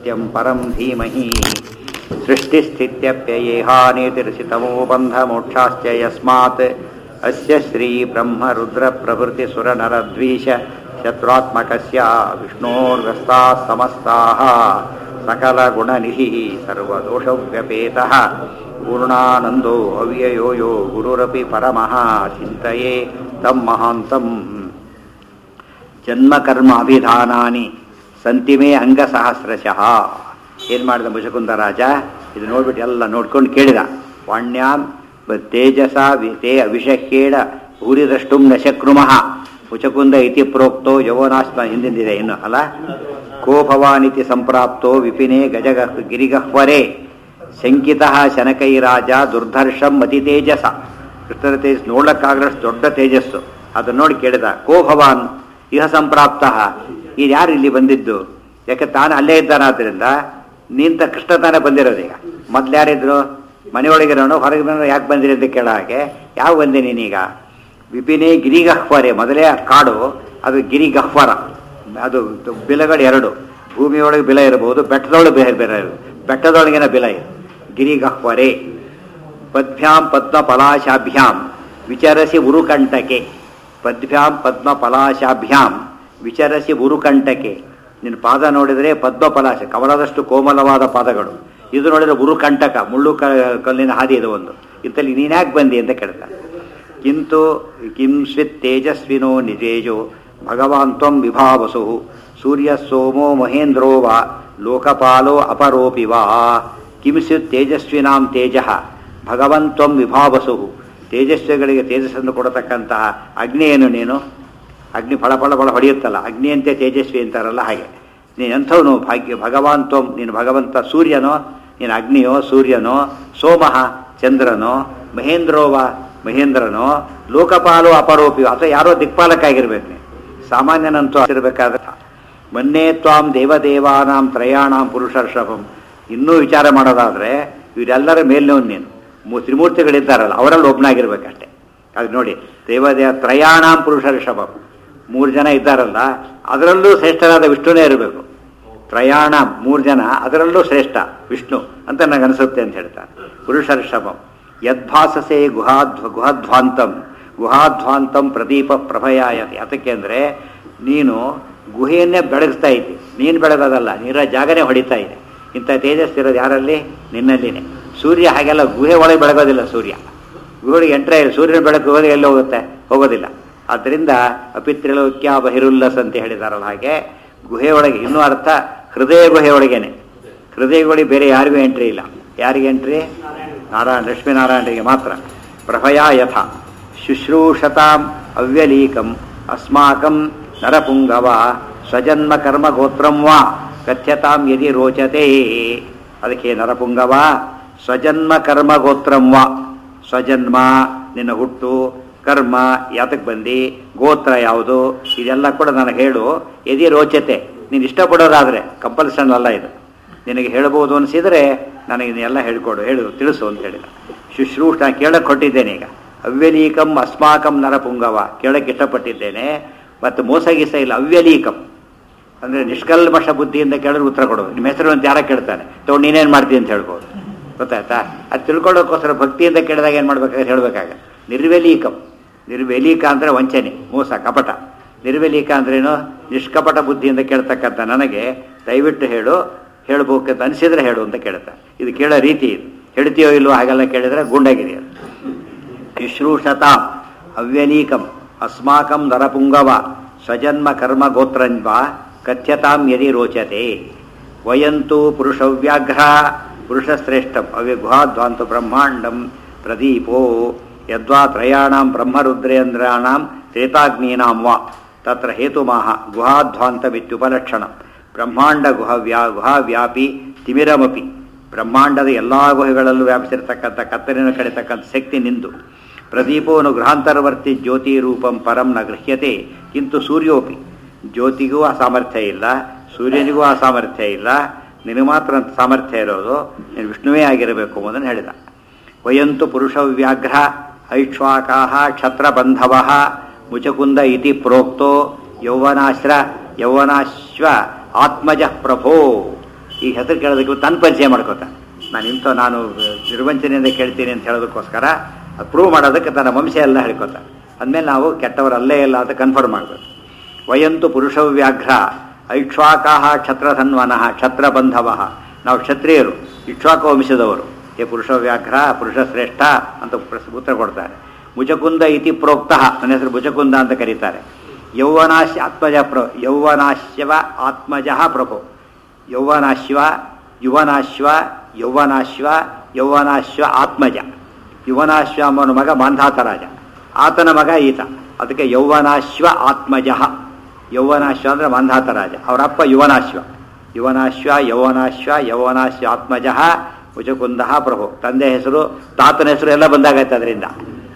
सत्यं परं धीमहि सृष्टिस्थित्यप्ययेहानेतिरसितमो बन्धमोक्षाश्च यस्मात् अस्य श्रीब्रह्मरुद्रप्रभृतिसुरनरद्वीष शत्रुत्मकस्य विष्णोर्गस्ताः समस्ताः सकलगुणनिधिः सर्वदोषव्यपेतः पूर्णानन्दो अव्ययो यो गुरुरपि परमः चिन्तये तं महान्तम् ಜನ್ಮಕರ್ಮ ಅಭಿಧಾನಾನಿ ಸಂತಿಮೇ ಅಂಗಸಹಸ್ರಶಃ ಏನು ಮಾಡಿದ ಮುಜಕುಂದ ರಾಜ ಇದು ನೋಡ್ಬಿಟ್ಟು ಎಲ್ಲ ನೋಡ್ಕೊಂಡು ಕೇಳಿದ ವಾಣ್ಯಾಂ ತೇಜಸ ತೇ ಅಭಿಷೇಕೇಣ ಊರಿದಷ್ಟು ನಶಕ್ರುಮಃ ಮುಚಕುಂದ ಇತಿ ಪ್ರೋಕ್ತೋ ಯೌವನಾಶ್ಮ ಹಿಂದಿಂದಿದೆ ಇನ್ನು ಅಲ್ಲ ಕೋ ಭವಾನಿತಿ ಸಂಪ್ರಾಪ್ತೋ ವಿಪಿನೇ ಗಜಗ ಗಿರಿಗಹ್ವರೇ ಶಂಕಿತ ಶನಕೈರಾಜ ದುರ್ಧರ್ಷಂ ಅತಿ ತೇಜಸ ಕೃಷ್ಣನ ತೇಜಸ್ ನೋಡ್ಲಕ್ಕಾಗಲಷ್ಟು ದೊಡ್ಡ ತೇಜಸ್ಸು ಅದನ್ನು ನೋಡಿ ಕೇಳಿದ ಕೋ ಭವಾನ್ ಇಹ ಸಂಪ್ರಾಪ್ತ ಇದು ಯಾರು ಇಲ್ಲಿ ಬಂದಿದ್ದು ಯಾಕೆ ತಾನು ಅಲ್ಲೇ ಇದ್ದಾನಾದ್ರಿಂದ ನಿಂತ ಕೃಷ್ಣ ತಾನೇ ಬಂದಿರೋದು ಈಗ ಮೊದ್ಲು ಯಾರಿದ್ರು ಮನೆಯೊಳಗಿರೋನು ಹೊರಗೆ ಯಾಕೆ ಬಂದಿರಿ ಅಂತ ಕೇಳೋ ಹಾಗೆ ಯಾವ ಬಂದೆ ನೀನೀಗ ವಿಪಿನೇ ಗಿರಿಗಹ್ವರೆ ಮೊದಲೇ ಆ ಕಾಡು ಅದು ಗಿರಿಗಹ್ವರ ಅದು ಬಿಲಗಳು ಎರಡು ಭೂಮಿಯೊಳಗೆ ಬಿಲ ಇರಬಹುದು ಬೆಟ್ಟದೊಳಗೆ ಬೇರೆ ಬೇರೆ ಇರಬಹುದು ಬೆಟ್ಟದೊಳಗಿನ ಬಿಲ ಇದೆ ಗಿರಿಗಹ್ವರೆ ಪದ್ಭ್ಯಾಂ ಪದ್ಮ ಫಲಾಶಾಭ್ಯಾಂ ವಿಚರಸಿ ಉರುಕಂಟಕೆ ಪದ್ಭ್ಯಾಂ ಪದ್ಮ ಫಲಾಶಾಭ್ಯಾಂ ವಿಚರಸಿ ಉರುಕಂಟಕೆ ನಿನ್ನ ಪಾದ ನೋಡಿದರೆ ಪದ್ಮ ಫಲಾಶ ಕಮಲದಷ್ಟು ಕೋಮಲವಾದ ಪಾದಗಳು ಇದು ನೋಡಿದ್ರೆ ಉರುಕಂಟಕ ಮುಳ್ಳು ಕ ಕಲ್ಲಿನ ಹಾದಿ ಇದು ಒಂದು ಇತ್ತಲ್ಲಿ ನೀನ್ಯಾಕೆ ಬಂದಿ ಅಂತ ಕೇಳ್ತಾನೆ ಕಿಂತು ಕಿಂ ಸ್ವಿತ್ ತೇಜಸ್ವಿನೋ ನಿಜೇಜೋ ಭಗವಾನ್ ತ್ವಂ ವಿಭಾವಸು ಸೂರ್ಯ ಸೋಮೋ ಮಹೇಂದ್ರೋ ವಾ ಲೋಕಪಾಲೋ ಅಪರೋಪಿ ವಾ ಕಿಂ ಸ್ವಿತ್ ತೇಜಸ್ವಿನಾಂ ತೇಜ ಭಗವನ್ ತ್ವಂ ವಿಭಾವಸು ತೇಜಸ್ವಿಗಳಿಗೆ ತೇಜಸ್ಸನ್ನು ಕೊಡತಕ್ಕಂತಹ ಅಗ್ನಿಯನ್ನು ನೀನು ಅಗ್ನಿ ಫಳ ಫಳ ಫಳ ಹೊಡೆಯುತ್ತಲ್ಲ ಅಗ್ನಿಯಂತೆ ತೇಜಸ್ವಿ ಅಂತಾರಲ್ಲ ಹಾಗೆ ನೀನು ಎಂಥವನು ಭಾಗ್ಯ ಭಗವಾನ್ ತ್ವಂ ನೀನು ಭಗವಂತ ಸೂರ್ಯನೋ ನೀನು ಅಗ್ನಿಯೋ ಸೂರ್ಯನೋ ಸೋಮಃ ಚಂದ್ರನೋ ಮಹೇಂದ್ರೋವ ಮಹೇಂದ್ರನೋ ಲೋಕಪಾಲೋ ಅಪರೋಪಿಯೋ ಅಥವಾ ಯಾರೋ ದಿಕ್ಪಾಲಕ ಆಗಿರ್ಬೇಕು ನೀನು ಸಾಮಾನ್ಯನಂತೂ ಆಗಿರ್ಬೇಕಾದ್ರೆ ಮೊನ್ನೆ ತ್ವಾಂ ದೇವದೇವಾನಾಂ ತ್ರಯಾಣಾಂ ಪುರುಷರ್ಷಭಂ ಇನ್ನೂ ವಿಚಾರ ಮಾಡೋದಾದ್ರೆ ಇವರೆಲ್ಲರ ಮೇಲ್ನವನು ನೀನು ಮೂ ತ್ರಿಮೂರ್ತಿಗಳಿದ್ದಾರಲ್ಲ ಅವರಲ್ಲಿ ಒಬ್ಬನಾಗಿರ್ಬೇಕಷ್ಟೆ ಅದು ನೋಡಿ ದೇವದೇವ ತ್ರಯಾಣಾಂ ಪುರುಷರ್ಷಭಂ ಮೂರು ಜನ ಇದ್ದಾರಲ್ಲ ಅದರಲ್ಲೂ ಶ್ರೇಷ್ಠರಾದ ವಿಷ್ಣುನೇ ಇರಬೇಕು ತ್ರಯಾಣ ಮೂರು ಜನ ಅದರಲ್ಲೂ ಶ್ರೇಷ್ಠ ವಿಷ್ಣು ಅಂತ ನನಗೆ ಅನಿಸುತ್ತೆ ಅಂತ ಹೇಳ್ತಾರೆ ಪುರುಷರ್ಷಭಂ ಯದ್ಭಾಸಸೆ ಗುಹಾಧ್ವ ಗುಹಧ್ವಾಂತಂ ಗುಹಾಧ್ವಾಂತಂ ಪ್ರದೀಪ ಪ್ರಭಯಾಯತಿ ಅದಕ್ಕೆ ಅಂದರೆ ನೀನು ಗುಹೆಯನ್ನೇ ಬೆಳಗಿಸ್ತಾ ಇದ್ದಿ ನೀನು ಬೆಳಗೋದಲ್ಲ ನೀರ ಜಾಗನೇ ಹೊಡಿತಾ ಇದೆ ಇಂಥ ತೇಜಸ್ಸಿರೋದು ಯಾರಲ್ಲಿ ನಿನ್ನಲ್ಲಿನೇ ಸೂರ್ಯ ಹಾಗೆಲ್ಲ ಗುಹೆ ಒಳಗೆ ಬೆಳಗೋದಿಲ್ಲ ಸೂರ್ಯ ಗುಹೆಗೆ ಎಂಟ್ರೆ ಸೂರ್ಯನ ಬೆಳಕು ಹೋಗಿ ಎಲ್ಲಿ ಹೋಗುತ್ತೆ ಹೋಗೋದಿಲ್ಲ ಆದ್ದರಿಂದ ಅಪಿತ್ರಿಲೋಕ್ಯ ಬಹಿರುಲ್ಲಸ್ ಅಂತ ಹೇಳಿದಾರಲ್ಲ ಹಾಗೆ ಗುಹೆ ಒಳಗೆ ಇನ್ನೂ ಅರ್ಥ ಹೃದಯ ಗುಹೆ ಒಳಗೇನೆ ಹೃದಯಗಳಿಗೆ ಬೇರೆ ಯಾರಿಗೂ ಎಂಟ್ರಿ ಇಲ್ಲ ಯಾರಿಗೆ ಎಂಟ್ರಿ ನಾರಾಯಣ ಲಕ್ಷ್ಮೀನಾರಾಯಣರಿಗೆ ಮಾತ್ರ ಪ್ರಭಯ ಯಥ ಶುಶ್ರೂಷತಾಂ ಅವ್ಯಲೀಕಂ ಅಸ್ಮಾಕಂ ನರಪುಂಗವ ಸ್ವಜನ್ಮ ಕರ್ಮ ಗೋತ್ರಂ ವಾ ಕಥ್ಯತಾಂ ಯದಿ ರೋಚತೆ ಅದಕ್ಕೆ ನರಪುಂಗವ ಸ್ವಜನ್ಮ ಕರ್ಮ ಗೋತ್ರಂ ವಾ ಸ್ವಜನ್ಮ ನಿನ್ನ ಹುಟ್ಟು ಕರ್ಮ ಯಾತಕ್ಕೆ ಬಂದು ಗೋತ್ರ ಯಾವುದು ಇದೆಲ್ಲ ಕೂಡ ನನಗೆ ಹೇಳು ಯದಿ ರೋಚತೆ ನೀನು ಇಷ್ಟಪಡೋದಾದರೆ ಕಂಪಲ್ಸನ್ ಅಲ್ಲ ಇದು ನಿನಗೆ ಹೇಳ್ಬೋದು ಅನಿಸಿದರೆ ನನಗೆ ಇದನ್ನೆಲ್ಲ ಹೇಳ್ಕೊಡು ಹೇಳು ತಿಳಿಸು ಅಂತ ಹೇಳಿದ ಶುಶ್ರೂಷ ನಾನು ಕೇಳಕ್ಕೆ ಕೊಟ್ಟಿದ್ದೇನೆ ಈಗ ಅವ್ಯಲೀಕಂ ಅಸ್ಮಾಕಂ ನರಪುಂಗವ ಕೇಳಕ್ಕೆ ಇಷ್ಟಪಟ್ಟಿದ್ದೇನೆ ಮತ್ತು ಮೋಸ ಗೀಸ ಇಲ್ಲ ಅವ್ಯಲೀಕಂ ಅಂದರೆ ನಿಷ್ಕಲ್ಮಶ ಬುದ್ಧಿಯಿಂದ ಕೇಳಿದ್ರೆ ಉತ್ತರ ಕೊಡೋದು ನಿಮ್ಮ ಹೆಸರು ಅಂತ ಯಾರ ಕೇಳ್ತಾನೆ ತೊಗೊಂಡು ನೀನೇನು ಮಾಡ್ತೀನಿ ಅಂತ ಹೇಳ್ಬೋದು ಗೊತ್ತಾಯ್ತಾ ಅದು ತಿಳ್ಕೊಳ್ಳೋಕ್ಕೋಸ್ಕರ ಭಕ್ತಿಯಿಂದ ಕೇಳಿದಾಗ ಏನು ಮಾಡ್ಬೇಕಾದ್ರೆ ಹೇಳಬೇಕಾಗ ನಿರ್ವೆಲೀಕಂ ನಿರ್ವೆಲೀಕ ಅಂದರೆ ವಂಚನೆ ಮೋಸ ಕಪಟ ನಿರ್ವೆಲೀಕ ಅಂದ್ರೇನು ನಿಷ್ಕಪಟ ಬುದ್ಧಿಯಿಂದ ಕೇಳ್ತಕ್ಕಂಥ ನನಗೆ ದಯವಿಟ್ಟು ಹೇಳು ಹೇಳ್ಬೇಕಂತ ಅನಿಸಿದ್ರೆ ಹೇಳು ಅಂತ ಕೇಳ್ತಾ ಇದು ಕೇಳೋ ರೀತಿ ಇದು ಹೇಳ್ತೀಯೋ ಇಲ್ವೋ ಹಾಗೆಲ್ಲ ಕೇಳಿದ್ರೆ ಗುಂಡಾಗಿದೆ ಅದು ಶುಶ್ರೂಷತ ಅವ್ಯಲೀಕಂ ಅಸ್ಮಾಕಂ ನರಪುಂಗವ ಸ್ವಜನ್ಮ ಕರ್ಮ ಗೋತ್ರನ್ವ ಕಥ್ಯತಾಂ ಯದಿ ರೋಚತೆ ವಯಂತು ಪುರುಷವ್ಯಾಘ್ರ ಪುರುಷಶ್ರೇಷ್ಠಂ ಅವ್ಯ ಗುಹಾಧ್ವಾಂತು ಬ್ರಹ್ಮಾಂಡಂ ಪ್ರದೀಪೋ ಯದ್ವಾ ತ್ರಯಾಣಾಂ ಬ್ರಹ್ಮರುದ್ರೇಂದ್ರಾಣಾಂ ತ್ರೇತಾಗ್ನೀನಾಂ ವಾ ತತ್ರ ಹೇತುಮಾಹ ಗುಹಾಧ್ವಾಂತಮಿತ್ಯುಪಲಕ್ಷಣಂ ಬ್ರಹ್ಮಾಂಡ ಗುಹವ್ಯಾ ಗುಹಾವ್ಯಾಪಿ ತಿಮಿರಮಪಿ ಬ್ರಹ್ಮಾಂಡದ ಎಲ್ಲ ಗುಹೆಗಳಲ್ಲೂ ವ್ಯಾಪಿಸಿರ್ತಕ್ಕಂಥ ಕತ್ತರಿನ ಕಡಿತಕ್ಕಂಥ ಶಕ್ತಿ ನಿಂದು ಪ್ರದೀಪೋನು ಗೃಹಾಂತರವರ್ತಿ ಜ್ಯೋತಿ ರೂಪಂ ಪರಂ ನ ಗೃಹ್ಯತೆ ಕಿಂತು ಸೂರ್ಯೋಪಿ ಜ್ಯೋತಿಗೂ ಆ ಸಾಮರ್ಥ್ಯ ಇಲ್ಲ ಸೂರ್ಯನಿಗೂ ಆ ಸಾಮರ್ಥ್ಯ ಇಲ್ಲ ನಿನಗೆ ಮಾತ್ರ ಅಂತ ಸಾಮರ್ಥ್ಯ ಇರೋದು ನೀನು ವಿಷ್ಣುವೇ ಆಗಿರಬೇಕು ಎಂಬುದನ್ನು ಹೇಳಿದ ವಯಂತು ಪುರುಷವ್ಯಾಘ್ರ ಐಕ್ಷ್ವಾಕಾಹ ಕ್ಷತ್ರಬಂಧವ ಮುಚಕುಂದ ಇತಿ ಪ್ರೋಕ್ತೋ ಯೌವನಾಶ್ರ ಯೌವನಾಶ್ವ ಆತ್ಮಜ ಪ್ರಭೋ ಈ ಹೆಸರು ಕೇಳೋದಕ್ಕೆ ತನ್ನ ಪರಿಚಯ ಮಾಡ್ಕೋತಾನೆ ನಾನು ಇಂಥ ನಾನು ನಿರ್ವಂಚನೆಯಿಂದ ಕೇಳ್ತೀನಿ ಅಂತ ಹೇಳೋದಕ್ಕೋಸ್ಕರ ಅದು ಪ್ರೂವ್ ಮಾಡೋದಕ್ಕೆ ತನ್ನ ವಂಶ ಎಲ್ಲ ಹೇಳ್ಕೊತಾನೆ ಅಂದಮೇಲೆ ನಾವು ಕೆಟ್ಟವರಲ್ಲೇ ಇಲ್ಲ ಅಂತ ಕನ್ಫರ್ಮ್ ಮಾಡಬೇಕು ವಯಂತು ಪುರುಷ ವ್ಯಾಘ್ರ ಐಕ್ಷ್ವಾಕಾಹ ಕ್ಷತ್ರಧನ್ವನಃ ಕ್ಷತ್ರಬಂಧವ ನಾವು ಕ್ಷತ್ರಿಯರು ಇಕ್ಷ್ವಾಕ ವಂಶದವರು ಹೇ ಪುರುಷ ವ್ಯಾಘ್ರ ಪುರುಷ ಶ್ರೇಷ್ಠ ಅಂತ ಪ್ರಸ್- ಉತ್ತರ ಕೊಡ್ತಾರೆ ಮುಜಕುಂದ ಇತಿ ಪ್ರೋಕ್ತ ನನ್ನ ಹೆಸರು ಮುಜಕುಂದ ಅಂತ ಕರೀತಾರೆ ಯೌವನಾಶ್ಯ ಆತ್ಮಜ ಪ್ರ ಯೌವನಾಶ್ಯವ ಆತ್ಮಜ ಪ್ರಭು ಯೌವನಾಶ್ವ ಯುವನಾಶ್ವ ಯೌವನಾಶ್ವ ಯೌವನಾಶ್ವ ಆತ್ಮಜ ಯುವನಾಶ್ವ ಎಂಬನ ಮಗ ಮಾಂಧಾತ ರಾಜ ಆತನ ಮಗ ಈತ ಅದಕ್ಕೆ ಯೌವನಾಶ್ವ ಆತ್ಮಜ ಯೌವನಾಶ್ವ ಅಂದರೆ ಮಾಂಧಾತ ರಾಜ ಅವರಪ್ಪ ಯುವನಾಶ್ವ ಯುವನಾಶ್ವ ಯೌವನಾಶ್ವ ಯೌವನಾಶ್ವ ಆತ್ಮಜ ಮುಜಕುಂದ ಪ್ರಭು ತಂದೆ ಹೆಸರು ತಾತನ ಹೆಸರು ಎಲ್ಲ ಬಂದಾಗೈತೆ ಅದರಿಂದ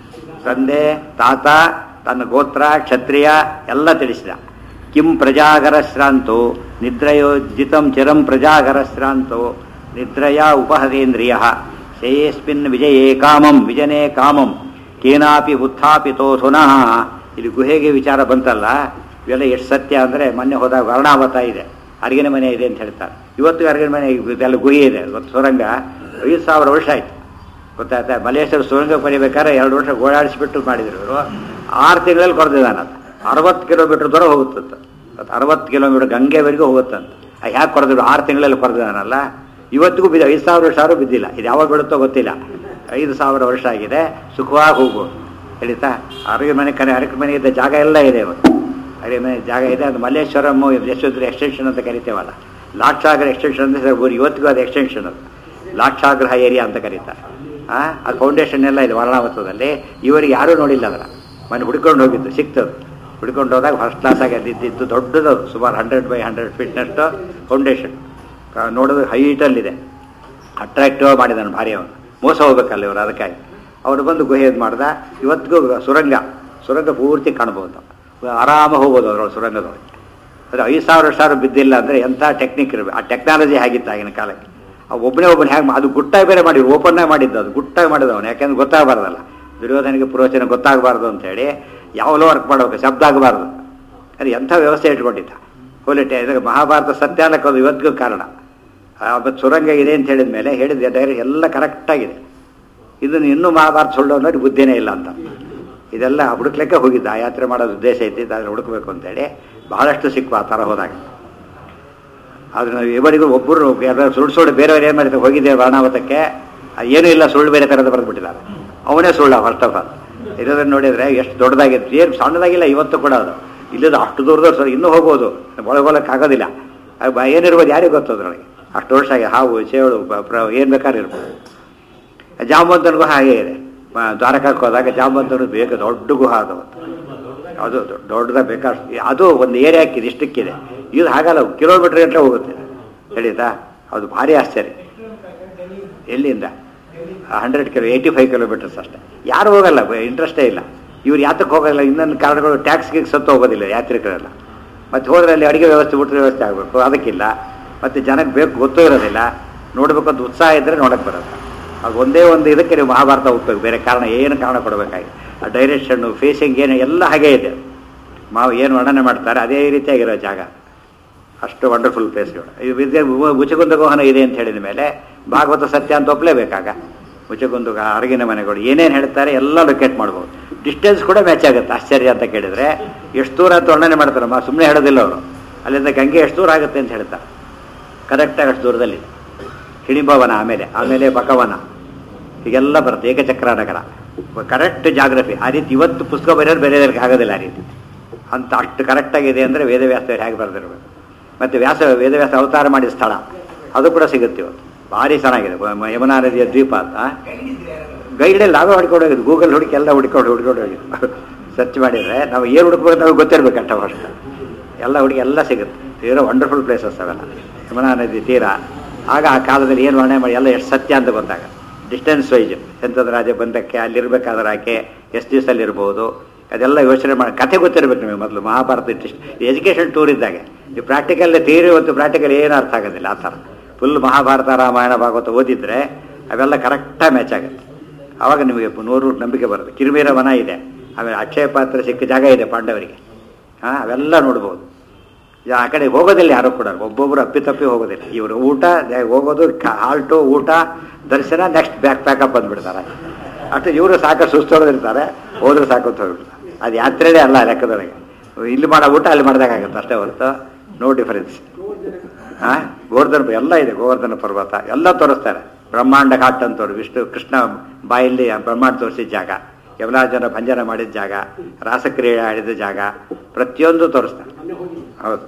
ತಂದೆ ತಾತ ತನ್ನ ಗೋತ್ರ ಕ್ಷತ್ರಿಯ ಎಲ್ಲ ತಿಳಿಸಿದ ಕಿಂ ಪ್ರಜಾಗರ ಶ್ರಾಂತೋ ನಿದ್ರಯೋಜಿತಂ ಚಿರಂ ಪ್ರಜಾಗರ ಶ್ರಾಂತೋ ನಿದ್ರಯ ಉಪಹರೇಂದ್ರಿಯ ಶೇಯಸ್ಮಿನ್ ವಿಜಯೇ ಕಾಮಂ ವಿಜನೇ ಕಾಮಂ ಕೇನಾಪಿ ಉತ್ಥಾಪಿತೋಧುನಃ ಇಲ್ಲಿ ಗುಹೆಗೆ ವಿಚಾರ ಬಂತಲ್ಲ ಇವೆಲ್ಲ ಎಷ್ಟು ಸತ್ಯ ಅಂದರೆ ಮೊನ್ನೆ ಹೋದಾಗ ವರ್ಣಾವತ ಇದೆ ಅರಿಗಿನ ಮನೆ ಇದೆ ಅಂತ ಹೇಳ್ತಾರೆ ಇವತ್ತು ಅರಿಗಿನ ಮನೆ ಇದೆಲ್ಲ ಗುಹೆ ಇದೆ ಇವತ್ತು ಸುರಂಗ ಐದು ಸಾವಿರ ವರ್ಷ ಆಯ್ತು ಗೊತ್ತಾಯ್ತಾ ಮಲೇಶ್ವರ ಸುರಂಗ ಪಡಿಬೇಕಾದ್ರೆ ಎರಡು ವರ್ಷ ಓಡಾಡಿಸ್ಬಿಟ್ಟು ಮಾಡಿದ್ರು ಇವರು ಆರು ತಿಂಗಳಲ್ಲಿ ಕೊಡ್ದಿದ್ದಾನ ಅದು ಅರವತ್ತು ಕಿಲೋಮೀಟರ್ ದೂರ ಹೋಗುತ್ತಂತ ಅದು ಅರವತ್ತು ಕಿಲೋಮೀಟರ್ ಗಂಗೆವರೆಗೂ ಹೋಗುತ್ತಂತ ಯಾಕೆ ಕೊರೆದ್ರು ಆರು ತಿಂಗಳಲ್ಲಿ ಕೊರೆದಿದ್ದಾನಲ್ಲ ಇವತ್ತಿಗೂ ಬಿದ್ದ ಐದು ಸಾವಿರ ವರ್ಷ ಆದ್ರೂ ಬಿದ್ದಿಲ್ಲ ಇದು ಯಾವಾಗ ಬಿಡುತ್ತೋ ಗೊತ್ತಿಲ್ಲ ಐದು ಸಾವಿರ ವರ್ಷ ಆಗಿದೆ ಸುಖವಾಗಿ ಹೋಗ್ಬೋದು ಹೇಳಿತಾ ಅಡುಗೆ ಮನೆ ಕನೆ ಅಡುಗೆ ಮನೆ ಇದ್ದ ಜಾಗ ಎಲ್ಲ ಇದೆ ಇವತ್ತು ಅಡುಗೆ ಮನೆ ಜಾಗ ಇದೆ ಅದು ಮಲ್ಲೇಶ್ವರಂ ಯಶೋಧರ ಎಕ್ಸ್ಟೆನ್ಷನ್ ಅಂತ ಕರಿತೇವಲ್ಲ ಲಾಕ್ಷಾಗ್ರ ಎಕ್ಸ್ಟೆನ್ಷನ್ ಅಂತ ಊರು ಇವತ್ತಿಗೂ ಅದು ಎಕ್ಸ್ಟೆನ್ಷನ್ ಅದು ಲಾಕ್ಷಾಗ್ರಹ ಏರಿಯಾ ಅಂತ ಕರೀತಾರೆ ಆ ಆ ಫೌಂಡೇಶನ್ ಎಲ್ಲ ಇದೆ ವರ್ಣಾವತದಲ್ಲಿ ಇವರಿಗೆ ಯಾರೂ ನೋಡಿಲ್ಲ ಅದರ ಮನೆ ಹುಡ್ಕೊಂಡು ಹೋಗಿದ್ದು ಸಿಕ್ತದು ಹುಡ್ಕೊಂಡು ಹೋದಾಗ ಫಸ್ಟ್ ಕ್ಲಾಸ್ ಆಗಿ ಅದಿದ್ದು ದೊಡ್ಡದು ಸುಮಾರು ಹಂಡ್ರೆಡ್ ಬೈ ಹಂಡ್ರೆಡ್ ಫೀಟ್ನಷ್ಟು ಫೌಂಡೇಶನ್ ನೋಡೋದು ಹೈಟಲ್ಲಿದೆ ಅಟ್ರಾಕ್ಟಿವ್ ಮಾಡಿದಾನೆ ಭಾರಿ ಅವನು ಮೋಸ ಹೋಗ್ಬೇಕಲ್ಲ ಇವರು ಅದಕ್ಕಾಗಿ ಅವನು ಬಂದು ಗುಹೆ ಇದು ಮಾಡ್ದ ಇವತ್ತಿಗೂ ಸುರಂಗ ಸುರಂಗ ಪೂರ್ತಿ ಕಾಣ್ಬೋದು ಆರಾಮ ಹೋಗ್ಬೋದು ಅದ್ರೊಳಗೆ ಸುರಂಗದೊಳಗೆ ಅದು ಐದು ಸಾವಿರ ವರ್ಷ ಆದ್ರೂ ಬಿದ್ದಿಲ್ಲ ಅಂದರೆ ಎಂಥ ಟೆಕ್ನಿಕ್ ಇರಬೇಕು ಆ ಟೆಕ್ನಾಲಜಿ ಆಗಿತ್ತು ಆಗಿನ ಕಾಲಕ್ಕೆ ಆ ಒಬ್ಬನೇ ಒಬ್ಬನ ಹೇಗೆ ಅದು ಗುಟ್ಟಾಗಿ ಬೇರೆ ಮಾಡಿ ಓಪನ್ನಾಗಿ ಮಾಡಿದ್ದು ಅದು ಗುಟ್ಟಾಗಿ ಮಾಡಿದವನು ಯಾಕೆಂದ್ರೆ ಗೊತ್ತಾಗಬಾರ್ದಲ್ಲ ದುರ್ಯೋಧನಿಗೆ ಪುರೋಚನೆ ಗೊತ್ತಾಗಬಾರ್ದು ಅಂತೇಳಿ ಯಾವಲೋ ವರ್ಕ್ ಮಾಡಬೇಕು ಶಬ್ದ ಆಗಬಾರ್ದು ಅದು ಎಂಥ ವ್ಯವಸ್ಥೆ ಇಟ್ಕೊಂಡಿದ್ದ ಹೋಲಿಟೆ ಇದಕ್ಕೆ ಮಹಾಭಾರತ ಸತ್ಯಾನಕ್ಕೆ ಅದು ಇವತ್ತಿಗೂ ಕಾರಣ ಮತ್ತು ಸುರಂಗ ಇದೆ ಅಂತ ಹೇಳಿದ ಮೇಲೆ ಹೇಳಿದ ಡೈರೆಕ್ಟ್ ಎಲ್ಲ ಕರೆಕ್ಟಾಗಿದೆ ಇದನ್ನು ಇನ್ನೂ ಮಹಾಭಾರತ ಸುಳ್ಳು ಅನ್ನೋದು ಬುದ್ಧಿನೇ ಇಲ್ಲ ಅಂತ ಇದೆಲ್ಲ ಹುಡುಕ್ಲಿಕ್ಕೆ ಹೋಗಿದ್ದ ಆ ಯಾತ್ರೆ ಮಾಡೋದು ಉದ್ದೇಶ ಐತಿ ಅದನ್ನು ಹುಡುಕಬೇಕು ಅಂತೇಳಿ ಬಹಳಷ್ಟು ಸಿಕ್ಕು ಆ ಥರ ಹೋದಾಗ ಆದರೆ ನಾವು ಇವರಿಗೂ ಒಬ್ಬರು ಯಾರು ಸುಳ್ಳು ಸುಳ್ಳು ಬೇರೆಯವ್ರು ಏನು ಮಾಡಿದ್ರೆ ಹೋಗಿದ್ದೆ ವರ್ಣಾವತಕ್ಕೆ ಅದು ಏನೂ ಇಲ್ಲ ಸುಳ್ಳು ಬೇರೆ ಥರದ ಬರೆದ್ಬಿಟ್ಟಿದ್ದಾರೆ ಅವನೇ ಸುಳ್ಳ ಫಸ್ಟ್ ಆಫ್ ಆಲ್ ಇರೋದನ್ನು ನೋಡಿದರೆ ಎಷ್ಟು ದೊಡ್ಡದಾಗಿದೆ ಏನು ಸಣ್ಣದಾಗಿಲ್ಲ ಇವತ್ತು ಕೂಡ ಅದು ಇಲ್ಲದ ಅಷ್ಟು ದೂರದವ್ರು ಸರ್ ಇನ್ನೂ ಹೋಗ್ಬೋದು ಒಳಗೋಲಕ್ಕೆ ಆಗೋದಿಲ್ಲ ಅದು ಬ- ಏನಿರ್ಬೋದು ಯಾರಿಗೆ ಗೊತ್ತು ಅದರೊಳಗೆ ಅಷ್ಟು ವರ್ಷ ಆಗಿ ಹಾವು ಚೇಳು ಏನು ಬೇಕಾದ್ರೆ ಇರ್ಬೋದು ಜಾಂಬವಂತನಿಗೂ ಹಾಗೆ ಇದೆ ಮ- ದ್ವಾರಕಕ್ಕೆ ಹೋದಾಗ ಜಾಂಬವಂತನು ಬೇಗ ದೊಡ್ಡ ಗುಹ ಅದು ಅದು ದೊ- ದೊಡ್ಡದ ಬೇಕಾಷ್ಟು ಅದು ಒಂದು ಏರಿಯಾಕ್ಕಿದೆ ಇಷ್ಟಕ್ಕಿದೆ ಇದು ಹಾಗಲ್ಲ ಕಿಲೋಮೀಟರ್ ಗಂಟೆ ಹೋಗುತ್ತೆ ಹೇಳಿತಾ ಅದು ಭಾರಿ ಆಶ್ಚರ್ಯ ಎಲ್ಲಿಂದ hundred kilo eighty five kilometres ಅಷ್ಟೇ ಯಾರು ಹೋಗಲ್ಲ ಇಂಟ್ರೆಸ್ಟೇ ಇಲ್ಲ ಇವ್ರು ಯಾತಕ್ಕೆ ಹೋಗಲ್ಲ ಇನ್ನೊಂದು ಕಾರಣಗಳು ಟ್ಯಾಕ್ಸ್ಗೆ ಸತ್ತು ಹೋಗೋದಿಲ್ಲ ಯಾತ್ರಿಕರೆಲ್ಲ ಮತ್ತು ಹೋದ್ರೆ ಅಲ್ಲಿ ಅಡುಗೆ ವ್ಯವಸ್ಥೆ ಊಟದ ವ್ಯವಸ್ಥೆ ಆಗಬೇಕು ಅದಕ್ಕಿಲ್ಲ ಮತ್ತು ಜನಕ್ಕೆ ಬೇಕು ಗೊತ್ತೂ ಇರೋದಿಲ್ಲ ನೋಡಬೇಕು ಅಂತ ಉತ್ಸಾಹ ಇದ್ದರೆ ನೋಡಕ್ಕೆ ಬರುತ್ತೆ ಅದು ಒಂದೇ ಒಂದು ಇದಕ್ಕೆ ನೀವು ಮಹಾಭಾರತ ಹೋಗ್ಬೇಕು ಬೇರೆ ಕಾರಣ ಏನು ಕಾರಣ ಕೊಡಬೇಕಾಗಿ ಆ ಡೈರೆಕ್ಷನ್ನು ಫೇಸಿಂಗ್ ಏನು ಎಲ್ಲ ಹಾಗೇ ಇದೆ ಮಾವು ಏನು ವರ್ಣನೆ ಮಾಡ್ತಾರೆ ಅದೇ ರೀತಿಯಾಗಿರೋ ಜಾಗ ಅಷ್ಟು ವಂಡರ್ಫುಲ್ ಪ್ಲೇಸ್ಗಳು ಇದು ವಿದ್ಯೆ ಮುಚಗುಂದ ಗೋಹನ ಇದೆ ಅಂತ ಹೇಳಿದ ಮೇಲೆ ಭಾಗವತ ಸತ್ಯ ಅಂತ ಒಪ್ಪಲೇಬೇಕಾಗ ಮುಚಗುಂದು ಅರಗಿನ ಮನೆಗಳು ಏನೇನು ಹೇಳ್ತಾರೆ ಎಲ್ಲ ಲೊಕೇಟ್ ಮಾಡ್ಬೋದು ಡಿಸ್ಟೆನ್ಸ್ ಕೂಡ ಮ್ಯಾಚ್ ಆಗುತ್ತೆ ಆಶ್ಚರ್ಯ ಅಂತ ಕೇಳಿದ್ರೆ ಎಷ್ಟು ದೂರ ಅಂತ ವರ್ಣನೆ ಮಾಡ್ತಾರೆ ಮಾ ಸುಮ್ಮನೆ ಹೇಳೋದಿಲ್ಲ ಅವರು ಅಲ್ಲಿಂದ ಗಂಗೆ ಎಷ್ಟು ದೂರ ಆಗುತ್ತೆ ಅಂತ ಹೇಳ್ತಾರೆ ಕರೆಕ್ಟಾಗಿ ಅಷ್ಟು ದೂರದಲ್ಲಿ ಹಿಡಿಂಬವನ ಆಮೇಲೆ ಆಮೇಲೆ ಬಕವನ ಹೀಗೆಲ್ಲ ಬರುತ್ತೆ ಏಕಚಕ್ರ ನಗರ ಕರೆಕ್ಟ್ ಜಾಗ್ರಫಿ ಆ ರೀತಿ ಇವತ್ತು ಪುಸ್ತಕ ಬರೆಯೋರು ಬೇರೆದಕ್ಕೆ ಆಗೋದಿಲ್ಲ ಆ ರೀತಿ ಅಂತ ಅಷ್ಟು ಕರೆಕ್ಟಾಗಿದೆ ಅಂದರೆ ವೇದವ್ಯಾಸರು ಹೇಗೆ ಬರೆದಿರಬೇಕು ಮತ್ತು ವ್ಯಾಸ ವೇದವ್ಯಾಸ ಅವತಾರ ಮಾಡಿದ ಸ್ಥಳ ಅದು ಕೂಡ ಸಿಗುತ್ತೆ ಇವತ್ತು ಭಾರಿ ಚೆನ್ನಾಗಿದೆ ಮ- ಯಮುನಾ ನದಿಯ ದ್ವೀಪ ಅಂತ ಗೈಡಲ್ಲಿ ನಾವೇ ಹೊಡ್ಕೊಂಡು ಹೋಗಿದ್ದು ಗೂಗಲ್ ಹುಡುಕಿ ಎಲ್ಲ ಹುಡ್ಕೊಂಡು ಹುಡ್ಕೊಂಡು ಹೋಗಿದ್ದು ಸರ್ಚ್ ಮಾಡಿದರೆ ನಾವು ಏನು ಹುಡುಕ್ಬೇಕು ನಮಗೆ ಗೊತ್ತಿರ್ಬೇಕು ಅಷ್ಟ ಫಸ್ಟ್ ಎಲ್ಲ ಹುಡುಗಿ ಎಲ್ಲ ಸಿಗುತ್ತೆ ತೀರಾ ವಂಡರ್ಫುಲ್ ಪ್ಲೇಸಸ್ ಅವೆಲ್ಲ ಯಮುನಾ ನದಿ ತೀರ ಆಗ ಆ ಕಾಲದಲ್ಲಿ ಏನು ವರ್ಣನೆ ಮಾಡಿ ಎಲ್ಲ ಎಷ್ಟು ಸತ್ಯ ಅಂತ ಬಂದಾಗ ಡಿಸ್ಟೆನ್ಸ್ ವೈಜ್ ಎಂಥದ್ದು ರಾಜ ಬಂದಕ್ಕೆ ಅಲ್ಲಿರ್ಬೇಕಾದ್ರೆ ಆಕೆ ಎಷ್ಟು ದಿವಸದಲ್ಲಿ ಇರ್ಬೋದು ಅದೆಲ್ಲ ಯೋಚನೆ ಮಾಡಿ ಕಥೆ ಗೊತ್ತಿರ್ಬೇಕು ನಿಮಗೆ ಮೊದಲು ಮಹಾಭಾರತ ಇಟ್ಟಿಷ್ಟು ಎಜುಕೇಷನ್ ಟೂರ್ ಇದ್ದಾಗೆ ಈ ಪ್ರಾಕ್ಟಿಕಲ್ ಥಿಯರಿ ಮತ್ತು ಪ್ರಾಕ್ಟಿಕಲ್ ಏನು ಅರ್ಥ ಆಗೋದಿಲ್ಲ ಆ ಥರ ಫುಲ್ ಮಹಾಭಾರತ ರಾಮಾಯಣ ಭಾಗವತ ಓದಿದ್ರೆ ಅವೆಲ್ಲ ಕರೆಕ್ಟಾಗಿ ಮ್ಯಾಚ್ ಆಗುತ್ತೆ ಆವಾಗ ನಿಮಗೆ ನೂರು ನಂಬಿಕೆ ಬರುತ್ತೆ ಕಿರುಮೀರ ವನ ಇದೆ ಆಮೇಲೆ ಅಕ್ಷಯ ಪಾತ್ರ ಸಿಕ್ಕ ಜಾಗ ಇದೆ ಪಾಂಡವರಿಗೆ ಹಾಂ ಅವೆಲ್ಲ ನೋಡ್ಬೋದು ಯಾ- ಆ ಕಡೆ ಹೋಗೋದಿಲ್ಲ ಯಾರು ಕೂಡ ಒಬ್ಬೊಬ್ರು ಅಪ್ಪಿತಪ್ಪಿ ಹೋಗೋದಿಲ್ಲ ಇವರು ಊಟ ದೆ- ಹೋಗೋದು ಕ- ಹಾಲ್ಟು ಊಟ ದರ್ಶನ ನೆಕ್ಸ್ಟ್ ಬ್ಯಾಕ್ ಪ್ಯಾಕಪ್ ಬಂದ್ಬಿಡ್ತಾರೆ ಅಷ್ಟು ಇವರು ಸಾಕು ಸುಸ್ತೋದಿರ್ತಾರೆ ಹೋದ್ರೆ ಸಾಕು ಅಂತ ಹೋಗ್ಬಿಡ್ತಾರೆ ಅದು ಯಾತ್ರೆನೇ ಅಲ್ಲ ಲೆಕ್ಕದೊಳಗೆ ಇಲ್ಲಿ ಮಾಡೋ ಊಟ ಅಲ್ಲಿ ಮಾಡಿದಾಗುತ್ತೆ ಅಷ್ಟೇ ಹೊರತು ನೋ ಡಿಫರೆನ್ಸ್ ಹಾ ಗೋವರ್ಧನ ಎಲ್ಲ ಇದೆ ಗೋವರ್ಧನ ಪರ್ವತ ಎಲ್ಲ ತೋರಿಸ್ತಾರೆ ಬ್ರಹ್ಮಾಂಡ ಘಾಟ್ ಅಂತವ್ರು ವಿಷ್ಣು ಕೃಷ್ಣ ಬಾಯಲ್ಲಿ ಬ್ರಹ್ಮಾಂಡ ತೋರಿಸಿದ ಜಾಗ ಯಮಲಾಜನ ಭಂಜನ ಮಾಡಿದ ಜಾಗ ರಾಸಕ್ರಿಯೆ ಆಡಿದ ಜಾಗ ಪ್ರತಿಯೊಂದು ತೋರಿಸ್ತಾರೆ ಹೌದು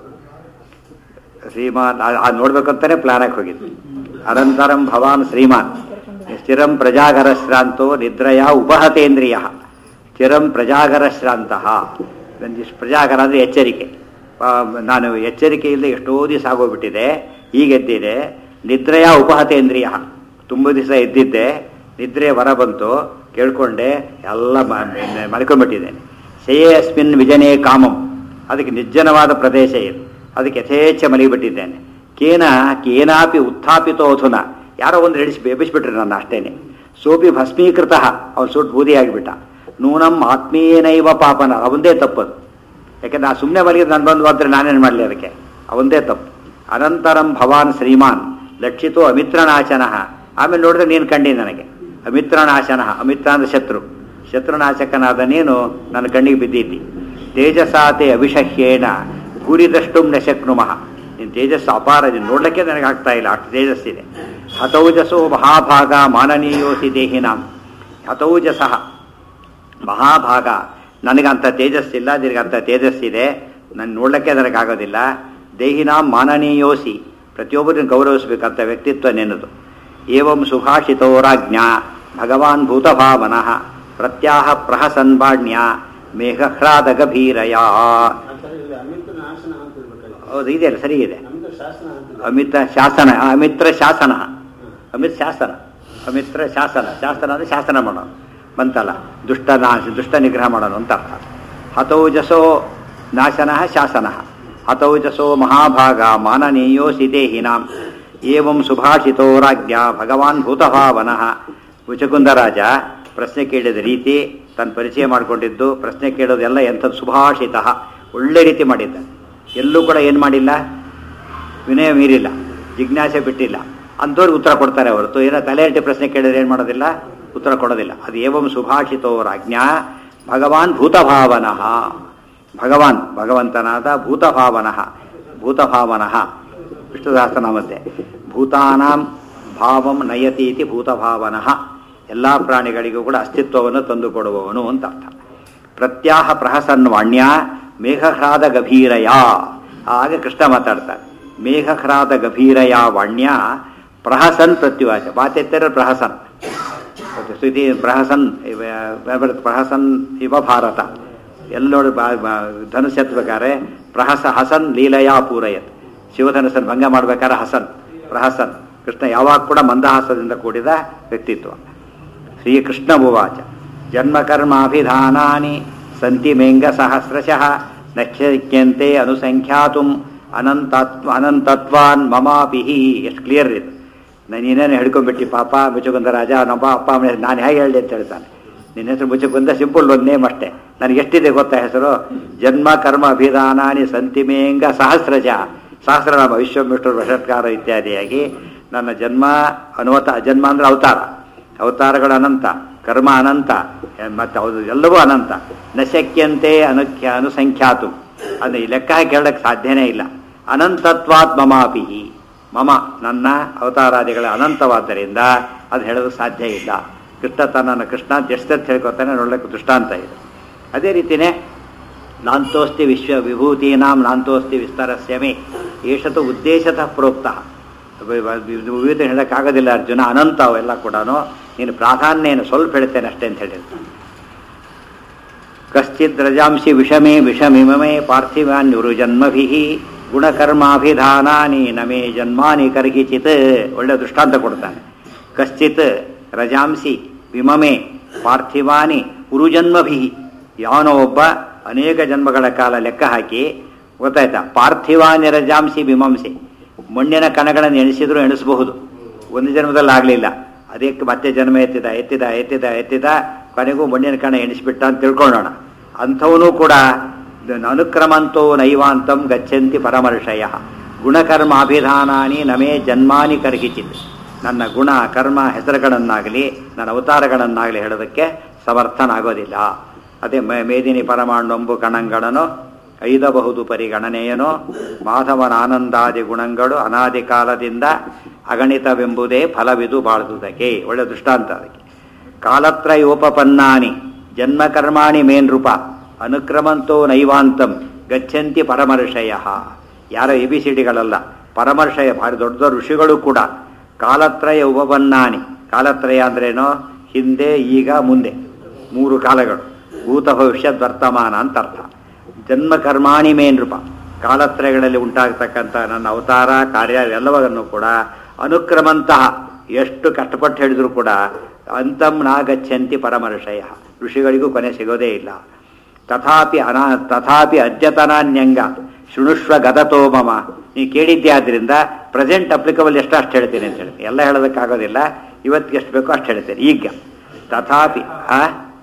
ಶ್ರೀಮಾನ್ ಆ- ಆ ನೋಡ್ಬೇಕಂತಾನೆ ಪ್ಲಾನ್ ಆಗಿ ಹೋಗಿದ್ದು ಅನಂತರಂ ಭವಾನ್ ಶ್ರೀಮಾನ್ ಸ್ಥಿರಂ ಪ್ರಜಾಗರ ಶ್ರಾಂತೋ ನಿದ್ರಯ ಉಪಹತೇಂದ್ರಿಯ ಸ್ಥಿರಂ ಪ್ರಜಾಗರ ಶ್ರಾಂತಃ ಒಂದಿಷ್ಟು ಪ್ರಜಾಗರ ಅಂದರೆ ಎಚ್ಚರಿಕೆ ಆ, ನಾನು ಎಚ್ಚರಿಕೆಯಿಂದ ಎಷ್ಟೋ ದಿವಸ ಆಗೋಗ್ಬಿಟ್ಟಿದೆ ಈಗ ಎದ್ದಿದೆ ನಿದ್ರೆಯ ಉಪಹತೇಂದ್ರಿಯ ತುಂಬ ದಿವಸ ಎದ್ದಿದ್ದೆ ನಿದ್ರೆ ಹೊರ ಬಂತು ಕೇಳ್ಕೊಂಡೆ ಎಲ್ಲ ಮ- ಮಲ್ಕೊಂಡ್ಬಿಟ್ಟಿದ್ದೇನೆ ಸೇಯೇ ಅಸ್ಮಿನ್ ವಿಜನೇ ಕಾಮಂ ಅದಕ್ಕೆ ನಿರ್ಜನವಾದ ಪ್ರದೇಶ ಇದು ಅದಕ್ಕೆ ಯಥೇಚ್ಛ ಮಲಗಿಬಿಟ್ಟಿದ್ದೇನೆ ಕೇನ ಕೇನಾಪಿ ಉತ್ಥಾಪಿತೋಧುನ ಯಾರೋ ಒಂದು ಹಿಡಿಸಿ ಬೇಬಿಸ್ಬಿಟ್ರೆ ನನ್ನ ಅಷ್ಟೇನೆ ಸೋಪಿ ಭಸ್ಮೀಕೃತ ಅವನು ಸುಟ್ಟು ಬೂದಿಯಾಗಿಬಿಟ್ಟ ನೂನಂ ಆತ್ಮೀಯನೈವ ಪಾಪನ ಅವಂದೇ ತಪ್ಪದು ಯಾಕೆಂದ್ರೆ ಆ ಸುಮ್ಮನೆ ಮಲಗಿದ ನಾನು ಬಂದು ಹೋದ್ರೆ ನಾನೇನು ಮಾಡಲಿ ಅದಕ್ಕೆ ಅವಂದೇ ತಪ್ಪು ಅನಂತರಂ ಭವಾನ್ ಶ್ರೀಮಾನ್ ಲಕ್ಷಿತೋ ಅಮಿತ್ರನಾಶನ ಆಮೇಲೆ ನೋಡಿದ್ರೆ ನೀನು ಕಂಡಿ ನನಗೆ ಅಮಿತ್ರನಾಶನ ಅಮಿತ್ರ ಅಂದ್ರೆ ಶತ್ರು ಶತ್ರುನಾಶಕನಾದ ನೀನು ನನ್ನ ಕಣ್ಣಿಗೆ ಬಿದ್ದಿದ್ದಿ ತೇಜಸಾತೆ ಅವಿಷಹ್ಯೇಣ ಗುರಿದಷ್ಟು ನ ಶಕ್ನುಮಃ ನಿನ್ನ ತೇಜಸ್ಸು ಅಪಾರ ನೀನು ನೋಡ್ಲಿಕ್ಕೆ ನನಗೆ ಆಗ್ತಾ ಇಲ್ಲ ಅಷ್ಟು ತೇಜಸ್ಸಿದೆ ಹತೌಜಸೋ ಮಹಾಭಾಗ ಮಾನನೀಯೋಸಿ ದೇಹಿನಾಂ ಹತೌಜಸಃ ಮಹಾಭಾಗ ನನಗಂಥ ತೇಜಸ್ಸಿಲ್ಲ ನಿನಗಂಥ ತೇಜಸ್ಸಿದೆ ನನ್ನ ನೋಡ್ಲಿಕ್ಕೆ ನನಗಾಗೋದಿಲ್ಲ ದೇಹಿನಾಂ ಮಾನನೀಯೋಸಿ ಪ್ರತಿಯೊಬ್ಬರನ್ನು ಗೌರವಿಸಬೇಕಂತ ವ್ಯಕ್ತಿತ್ವ ನೆನದು ಏವಂ ಸುಭಾಷಿತೋರಾಜ್ಞ ಭಗವಾನ್ ಭೂತಭಾವನಃ ಪ್ರತ್ಯಾಹ ಪ್ರಹಸನ್ ಬಾಣ್ಯ ಮೇಘಹ್ರಾದ ಗಭೀರಯ ಅಮಿತ ನಾಶನ ಅಂತ ಇರ್ಬೇಕಾಗಿತ್ತು ಹೌದು ಇದೆಯಲ್ಲ ಸರಿ ಇದೆ ನಮ್ದು ಶಾಸನ ಅಂತ ಅಮಿತ ಶಾಸನ ಆ, ಅಮಿತ್ರ ಶಾಸನ ಅಮಿತ್ ಶಾಸನ ಅಮಿತ್ರ ಶಾಸನ ಶಾಸನ ಅಂದರೆ ಶಾಸನ ಮಾಡೋನು ಬಂತಲ್ಲ ದುಷ್ಟ ನಾಶ ದುಷ್ಟ ನಿಗ್ರಹ ಮಾಡೋನು ಅಂತ ಅರ್ಥ ಹತೌಜಸೋ ನಾಶನ ಶಾಸನ ಹತೌಜಸೋ ಮಹಾಭಾಗ ಮಾನನೀಯೋಸಿ ದೇಹಿನಾಂ ಏವಂ ಸುಭಾಷಿತೋ ರಾಜ್ಞ ಭಗವಾನ್ ಭೂತಭಾವನಃ ಮುಚಕುಂದರಾಜ ಪ್ರಶ್ನೆ ಕೇಳಿದ ರೀತಿ ತನ್ನ ಪರಿಚಯ ಮಾಡಿಕೊಂಡಿದ್ದು ಪ್ರಶ್ನೆ ಕೇಳೋದೆಲ್ಲ ಎಂಥದ್ದು ಸುಭಾಷಿತ ಒಳ್ಳೆ ರೀತಿ ಮಾಡಿದ್ದ ಎಲ್ಲೂ ಕೂಡ ಏನು ಮಾಡಿಲ್ಲ ವಿನಯ ಮೀರಿಲ್ಲ ಜಿಜ್ಞಾಸೆ ಬಿಟ್ಟಿಲ್ಲ ಅಂಥವ್ರಿಗೆ ಉತ್ತರ ಕೊಡ್ತಾರೆ ಹೊರತು ಏನೋ ತಲೆಹರಟೆ ಪ್ರಶ್ನೆ ಕೇಳಿದ್ರೆ ಏನು ಮಾಡೋದಿಲ್ಲ ಉತ್ತರ ಕೊಡೋದಿಲ್ಲ ಅದು ಏವಂ ಸುಭಾಷಿತೋ ರಾಜ್ಞ ಭಗವಾನ್ ಭೂತಭಾವನಃ ಭಗವಾನ್ ಭಗವಂತನಾದ ಭೂತಭಾವನಃ ಭೂತಭಾವನಃ ವಿಷ್ಣುದಾಸನಾಮದ್ದೆ ಭೂತಾನಾಂ ಭಾವಂ ನಯತೀತಿ ಭೂತಭಾವನಃ ಎಲ್ಲ ಪ್ರಾಣಿಗಳಿಗೂ ಕೂಡ ಅಸ್ತಿತ್ವವನ್ನು ತಂದುಕೊಡುವವನು ಅಂತ ಅರ್ಥ ಪ್ರತ್ಯಾಹ ಪ್ರಹಸನ್ ವಾಣ್ಯ ಮೇಘಹ್ರಾದ ಗಭೀರಯ ಆಗ ಕೃಷ್ಣ ಮಾತಾಡ್ತಾನೆ ಮೇಘಹ್ರಾದ ಗಭೀರಯ ವಾಣ್ಯ ಪ್ರಹಸನ್ ಪ್ರತ್ಯುವಾಚ ಮಾತೆತ್ತರ ಪ್ರಹಸನ್ ಮತ್ತೆ ಸ್ತುತಿ ಪ್ರಹಸನ್ ಇವ- ಬರುತ್ತೆ ಪ್ರಹಸನ್ ಇವ ಭಾರತ ಎಲ್ಲೋಡು ಧನುಸ್ ಎತ್ತಬೇಕಾದ್ರೆ ಪ್ರಹಸ ಹಸನ್ ಲೀಲಯಾ ಪೂರಯತ್ ಶಿವಧನುಸನ್ ಭಂಗ ಮಾಡ್ಬೇಕಾದ್ರೆ ಹಸನ್ ಪ್ರಹಸನ್ ಕೃಷ್ಣ ಯಾವಾಗ ಕೂಡ ಮಂದಹಾಸದಿಂದ ಕೂಡಿದ ವ್ಯಕ್ತಿತ್ವ ಶ್ರೀಕೃಷ್ಣ ಉವಾಚ ಜನ್ಮಕರ್ಮಾಭಿಧಾನಾನಿ ಸಂತಿ ಮೇಂಗ ಸಹಸ್ರಶಃ ನಶ್ಯಕ್ಯಂತೆ ಅನುಸಂಖ್ಯಾತುಂ ಅನಂತತ್ವ ಅನಂತತ್ವಾನ್ ಮಮಾಪಿಹಿ ಎಷ್ಟು ಕ್ಲಿಯರ್ ಇದು ನಾನು ಏನೇನು ಹಿಡ್ಕೊಂಡ್ಬಿಟ್ಟು ಪಾಪ ಮುಚ್ಚುಕುಂದ ರಾಜ ನಮ್ಮ ಅಪ್ಪ ಅಮ್ಮ ನಾನು ಹೇಗೆ ಹೇಳಿ ಅಂತ ಹೇಳ್ತಾನೆ ನಿನ್ನ ಹೆಸರು ಮುಚ್ಚುಕುಂದ ಸಿಂಪಲ್ ಒಂದು ನೇಮ್ ಅಷ್ಟೇ ನನಗೆ ಎಷ್ಟಿದೆ ಗೊತ್ತಾ ಹೆಸರು ಜನ್ಮ ಕರ್ಮ ಅಭಿಧಾನಾನಿ ಸಂತಿಮೇಂಗ ಸಹಸ್ರಜ ಸಹಸ್ರನಾಮ ವಿಶ್ವಮಿಷ್ಣು ವಷಟ್ಕಾರ ಇತ್ಯಾದಿಯಾಗಿ ನನ್ನ ಜನ್ಮ ಅನುವತ ಜನ್ಮ ಅಂದ್ರೆ ಅವತಾರ ಅವತಾರಗಳು ಅನಂತ ಕರ್ಮ ಅನಂತ ಮತ್ತು ಅದು ಎಲ್ಲವೂ ಅನಂತ ನಶಕ್ಯಂತೆ ಅನುಖ್ಯ ಅನುಸಂಖ್ಯಾತು ಅದನ್ನ ಈ ಲೆಕ್ಕ ಹಾಕಿ ಹೇಳಕ್ಕೆ ಸಾಧ್ಯನೇ ಇಲ್ಲ ಅನಂತತ್ವಾತ್ ಮಮಾಪಿಹಿ ಮಮ ನನ್ನ ಅವತಾರಾದಿಗಳ ಅನಂತವಾದ್ದರಿಂದ ಅದು ಹೇಳೋದು ಸಾಧ್ಯ ಇಲ್ಲ ಕೃಷ್ಣ ತನ್ನನ್ನು ಕೃಷ್ಣ ಅಂತ ಎಷ್ಟೆತ್ತು ಹೇಳ್ಕೊತಾನೆ ನೋಡ್ಲಿಕ್ಕೆ ದೃಷ್ಟಾಂತ ಇದೆ ಅದೇ ರೀತಿಯೇ ನಾಂತೋಸ್ತಿ ವಿಶ್ವ ವಿಭೂತೀನಾಂ ನಾಂತೋಸ್ತಿ ವಿಸ್ತಾರಸ್ಯ ಮೇ ಏಷತು ಉದ್ದೇಶತಃ ಪ್ರೋಕ್ತ ವಿವಿಧ ಹೇಳೋಕ್ಕಾಗೋದಿಲ್ಲ ಅರ್ಜುನ ಅನಂತ ಅವೆಲ್ಲ ಕೂಡ ನೀನು ಪ್ರಾಧಾನ್ಯ ಏನು ಸ್ವಲ್ಪ ಹೇಳ್ತೇನೆ ಅಷ್ಟೇ ಅಂತ ಹೇಳಿರ್ತಾನೆ ಕಶ್ಚಿತ್ ರಜಾಂಸಿ ವಿಷಮೇ ವಿಷಮಿಮಮೇ ಪಾರ್ಥಿವಾನ್ಯುರು ಜನ್ಮಭಿ ಗುಣಕರ್ಮಾಭಿಧಾನಾನಿ ನಮೇ ಜನ್ಮಾನಿ ಕರ್ಹಿಚಿತ್ ಒಳ್ಳೆ ದೃಷ್ಟಾಂತ ಕೊಡ್ತಾನೆ ಕಶ್ಚಿತ್ ರಜಾಂಸಿ ವಿಮಮೆ ಪಾರ್ಥಿವಾನಿ ಉರುಜನ್ಮಭಿ ಯಾವನೋ ಒಬ್ಬ ಅನೇಕ ಜನ್ಮಗಳ ಕಾಲ ಲೆಕ್ಕ ಹಾಕಿ ಗೊತ್ತಾಯ್ತಾ ಪಾರ್ಥಿವಾನಿ ರಜಾಂಸಿ ವಿಮಂಸಿ ಮಣ್ಣಿನ ಕಣಗಳನ್ನು ಎಣಿಸಿದ್ರು ಎಣಿಸಬಹುದು ಒಂದು ಜನ್ಮದಲ್ಲಿ ಆಗಲಿಲ್ಲ ಅದಕ್ಕೆ ಮತ್ತೆ ಜನ್ಮ ಎತ್ತಿದ ಎತ್ತಿದ ಎತ್ತಿದ ಎತ್ತಿದ ಕೊನೆಗೂ ಮಣ್ಣಿನ ಕಣ ಎಣಿಸ್ಬಿಟ್ಟ ಅಂತ ತಿಳ್ಕೊಳ್ಳೋಣ ಅಂಥವನು ಕೂಡ ಅನುಕ್ರಮಂತೋ ನೈವಾಂತಂ ಗಚ್ಚಂತಿ ಪರಮರ್ಷಯ ಗುಣಕರ್ಮಾಭಿಧಾನಾನಿ ನಮೇ ಜನ್ಮಾನಿ ಕರ್ಹಿಚಿತ್ ನನ್ನ ಗುಣ ಕರ್ಮ ಹೆಸರುಗಳನ್ನಾಗಲಿ ನನ್ನ ಅವತಾರಗಳನ್ನಾಗಲಿ ಹೇಳೋದಕ್ಕೆ ಸಮರ್ಥನಾಗೋದಿಲ್ಲ ಅದೇ ಮೇ- ಮೇದಿನಿ ಪರಮಾಣೊಂಬು ಕಣಂಗಳನು ಐದಬಹುದು ಪರಿಗಣನೆಯನು ಮಾಧವನ ಆನಂದಾದಿ ಗುಣಗಳು ಅನಾದಿ ಕಾಲದಿಂದ ಅಗಣಿತವೆಂಬುದೇ ಫಲವಿದು ಬಾಳುವುದಕ್ಕೆ ಒಳ್ಳೆ ದೃಷ್ಟಾಂತ ಅದಕ್ಕೆ ಕಾಲತ್ರಯೋಪಪನ್ನಾನಿ ಜನ್ಮಕರ್ಮಾಣಿ ಮೇನ್ ರೂಪ ಅನುಕ್ರಮಂತೋ ನೈವಾಂತಂ ಗಚ್ಚಂತಿ ಪರಮರ್ಷಯ ಯಾರೋ ಎ ಬಿ ಸಿ ಡಿಗಳಲ್ಲ ಪರಮರ್ಷಯ ಭಾರಿ ದೊಡ್ಡ ದೊಡ್ಡ ಋಷಿಗಳು ಕೂಡ ಕಾಲತ್ರಯ ಉಪಪನ್ನಾನಿ ಕಾಲತ್ರಯ ಅಂದ್ರೇನೋ ಹಿಂದೆ ಈಗ ಮುಂದೆ ಮೂರು ಕಾಲಗಳು ಭೂತ ಭವಿಷ್ಯದ್ ವರ್ತಮಾನ ಅಂತ ಅರ್ಥ ಜನ್ಮ ಕರ್ಮಾಣಿ ಮೇನ್ ರೂಪ ಕಾಲತ್ರಯಗಳಲ್ಲಿ ಉಂಟಾಗತಕ್ಕಂಥ ನನ್ನ ಅವತಾರ ಕಾರ್ಯ ಎಲ್ಲವನ್ನೂ ಕೂಡ ಅನುಕ್ರಮಂತಹ ಎಷ್ಟು ಕಷ್ಟಪಟ್ಟು ಹೇಳಿದ್ರು ಕೂಡ ಅಂತಂ ನಾಗಚ್ಚಂತಿ ಪರಮರ್ಷಯ ಋಷಿಗಳಿಗೂ ಕೊನೆ ಸಿಗೋದೇ ಇಲ್ಲ ತಥಾಪಿ ಅನಾ ತಥಾಪಿ ಅದ್ಯತನಾನ್ಯಂಗ ಶೃಣುಷ್ವ ಗದತೋ ಮಮ ನೀ ಕೇಳಿದ್ದೆ ಆದ್ರಿಂದ ಪ್ರೆಸೆಂಟ್ ಅಪ್ಲಿಕಬಲ್ ಎಷ್ಟು ಅಷ್ಟು ಹೇಳ್ತೀನಿ ಅಂತ ಹೇಳ್ತೀನಿ ಎಲ್ಲ ಹೇಳೋದಕ್ಕಾಗೋದಿಲ್ಲ ಇವತ್ತಿಗೆ ಎಷ್ಟು ಬೇಕೋ ಅಷ್ಟು ಹೇಳ್ತೇನೆ ಈಗ ತಥಾಪಿ ಆ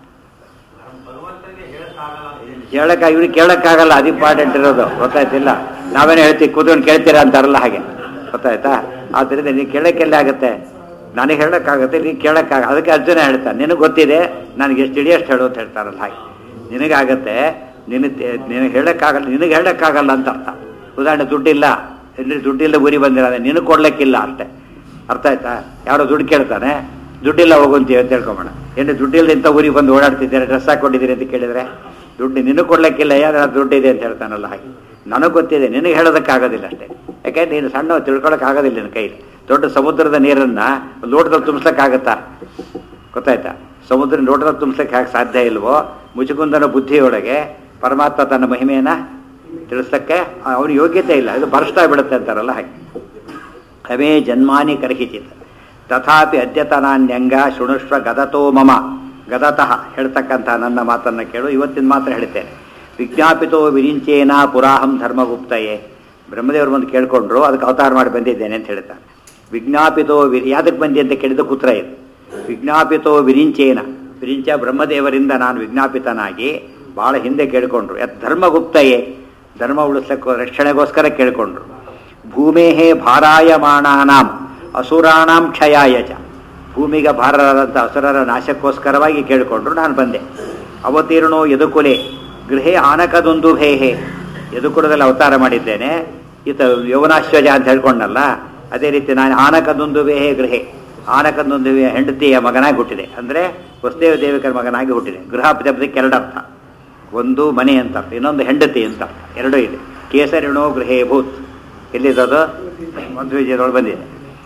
ಹೇಳಕ್ಕ ಇವ್ರಿಗೆ ಕೇಳಕ್ಕಾಗಲ್ಲ ಅದು ಇಂಪಾರ್ಟೆಂಟ್ ಇರೋದು ಗೊತ್ತಾಯ್ತಿಲ್ಲ ನಾವೇನು ಹೇಳ್ತೀವಿ ಕೂತ್ಕೊಂಡು ಕೇಳ್ತೀರಾ ಅಂತಾರಲ್ಲ ಹಾಗೆ ಗೊತ್ತಾಯ್ತಾ ಆದ್ದರಿಂದ ನೀವು ಕೇಳಕ್ಕೆಲ್ಲ ಆಗುತ್ತೆ ನನಗೆ ಹೇಳಕ್ಕಾಗುತ್ತೆ ನೀನು ಕೇಳಕ್ಕಾಗ ಅದಕ್ಕೆ ಅರ್ಜುನ ಹೇಳ್ತಾನೆ ನಿನಗೆ ಗೊತ್ತಿದೆ ನನಗೆ ಎಷ್ಟು ಇಡಿ ಅಷ್ಟು ಹೇಳು ಅಂತ ಹೇಳ್ತಾರಲ್ಲ ಹಾಗೆ ನಿನಗಾಗತ್ತೆ ನಿನಗೆ ನಿನಗೆ ಹೇಳಕ್ಕಾಗಲ್ಲ ನಿನಗೆ ಹೇಳಕ್ಕಾಗಲ್ಲ ಅಂತ ಅರ್ಥ ಉದಾಹರಣೆ ದುಡ್ಡಿಲ್ಲ ಎಲ್ಲಿ ದುಡ್ಡಿಲ್ಲ ಊರಿ ಬಂದಿರ ನಿನಗೆ ಕೊಡ್ಲಿಕ್ಕಿಲ್ಲ ಅಷ್ಟೇ ಅರ್ಥ ಆಯ್ತಾ ಯಾರೋ ದುಡ್ಡು ಕೇಳ್ತಾನೆ ದುಡ್ಡಿಲ್ಲ ಹೋಗುಂತೀವಿ ಅಂತ ಹೇಳ್ಕೊಂಬೋಣ ಏನು ದುಡ್ಡಿಲ್ಲ ಇಂಥ ಊರಿಗೆ ಬಂದು ಓಡಾಡ್ತಿದ್ದಾರೆ ಡ್ರೆಸ್ ಹಾಕೊಂಡಿದ್ದೀರಿ ಅಂತ ಕೇಳಿದ್ರೆ ದುಡ್ಡು ನಿನಗೆ ಕೊಡ್ಲಿಕ್ಕಿಲ್ಲ ಯಾರು ದುಡ್ಡಿದೆ ಅಂತ ಹೇಳ್ತಾನಲ್ಲ ಹಾಗೆ ನನಗೆ ಗೊತ್ತಿದೆ ನಿನಗೆ ಹೇಳೋದಕ್ಕಾಗೋದಿಲ್ಲ ಅಷ್ಟೇ ಯಾಕೆ ನೀನು ಸಣ್ಣ ತಿಳ್ಕೊಳಕ್ಕಾಗೋದಿಲ್ಲ ನಿನ್ನ ಕೈಲಿ ದೊಡ್ಡ ಸಮುದ್ರದ ನೀರನ್ನ ಲೋಟದಲ್ಲಿ ತುಂಬಿಸ್ಲಿಕ್ಕಾಗತ್ತಾ ಗೊತ್ತಾಯ್ತಾ ಸಮುದ್ರ ಲೋಟದಲ್ಲಿ ತುಂಬಿಸ್ಲಿಕ್ಕೆ ಹಾಗೆ ಸಾಧ್ಯ ಇಲ್ವೋ ಮುಚುಕುಂದನ ಬುದ್ಧಿಯೊಳಗೆ ಪರಮಾತ್ಮ ತನ್ನ ಮಹಿಮೆಯನ್ನ ತಿಳಿಸಕ್ಕೆ ಅವನ ಯೋಗ್ಯತೆ ಇಲ್ಲ ಇದು ಬರ್ಸ್ತಾ ಬಿಡುತ್ತೆ ಅಂತಾರಲ್ಲ ಹಾಗೆ ಕವೇ ಜನ್ಮಾನಿ ಕರ್ಹಿಚಿತ್ ತಥಾಪಿ ಅದ್ಯತನಾನ್ಯಂಗ ಶೃಣುಷ್ವ ಗದತೋ ಮಮ ಗದತಃ ಹೇಳ್ತಕ್ಕಂಥ ನನ್ನ ಮಾತನ್ನು ಕೇಳು ಇವತ್ತಿನ ಮಾತ್ರ ಹೇಳ್ತೇನೆ ವಿಜ್ಞಾಪಿತೋ ವಿರಿಂಚೇನ ಪುರಾಹಂ ಧರ್ಮಗುಪ್ತಯೇ ಬ್ರಹ್ಮದೇವರು ಬಂದು ಕೇಳ್ಕೊಂಡ್ರು ಅದಕ್ಕೆ ಅವತಾರ ಮಾಡಿ ಬಂದಿದ್ದೇನೆ ಅಂತ ಹೇಳ್ತಾನೆ ವಿಜ್ಞಾಪಿತೋ ವಿರಿ ಯಾದಕ್ಕೆ ಬಂದಿ ಅಂತ ಕೇಳಿದ ಕುತ್ರ ಇದು ವಿಜ್ಞಾಪಿತೋ ವಿರಿಂಚೇನ ವಿರಿಂಚ ಬ್ರಹ್ಮದೇವರಿಂದ ನಾನು ವಿಜ್ಞಾಪಿತನಾಗಿ ಬಹಳ ಹಿಂದೆ ಕೇಳಿಕೊಂಡ್ರು ಯತ್ ಧರ್ಮಗುಪ್ತಯೇ ಧರ್ಮ ಉಳಿಸ್ಲಿಕ್ಕೋ ರಕ್ಷಣೆಗೋಸ್ಕರ ಕೇಳಿಕೊಂಡ್ರು ಭೂಮೇಹೇ ಭಾರಾಯಮಾಣಾನಾಂ ಅಸುರಾಣಾಂ ಕ್ಷಯಾಯ ಚ ಭೂಮಿಗೆ ಭಾರರಾದಂಥ ಅಸುರರ ನಾಶಕ್ಕೋಸ್ಕರವಾಗಿ ಕೇಳಿಕೊಂಡ್ರು ನಾನು ಬಂದೆ ಅವತೀರ್ಣೋ ಯದುಕುಲೆ ಗೃಹೇ ಆನಕದೊಂದು ಭೇಹೆ ಯದುಕುಲದಲ್ಲಿ ಅವತಾರ ಮಾಡಿದ್ದೇನೆ ಈತ ಯೌವನಾಶ್ವಜ ಅಂತ ಹೇಳ್ಕೊಂಡಲ್ಲ ಅದೇ ರೀತಿ ನಾನು ಆನಕದೊಂದು ಬೇಹೆ ಗೃಹೆ ಆನಕದೊಂದು ಹೆಂಡತಿಯ ಮಗನಾಗಿ ಹುಟ್ಟಿದೆ ಅಂದರೆ ವಸುದೇವ ದೇವಿಕರ ಮಗನಾಗಿ ಹುಟ್ಟಿದೆ ಗೃಹ ಪದಕ್ಕೆ ಎರಡರ್ಥ ಒಂದು ಮನೆ ಅಂತ ಅರ್ಥ ಇನ್ನೊಂದು ಹೆಂಡತಿ ಅಂತ ಅರ್ಥ ಎರಡೂ ಇದೆ ಕೇಸರಿಣೋ ಗೃಹೇ ಭೂತ್ ಎಲ್ಲಿದ್ದದು ಮಧ್ವಿಜಯದೊಳಗೆ ಬಂದಿದೆ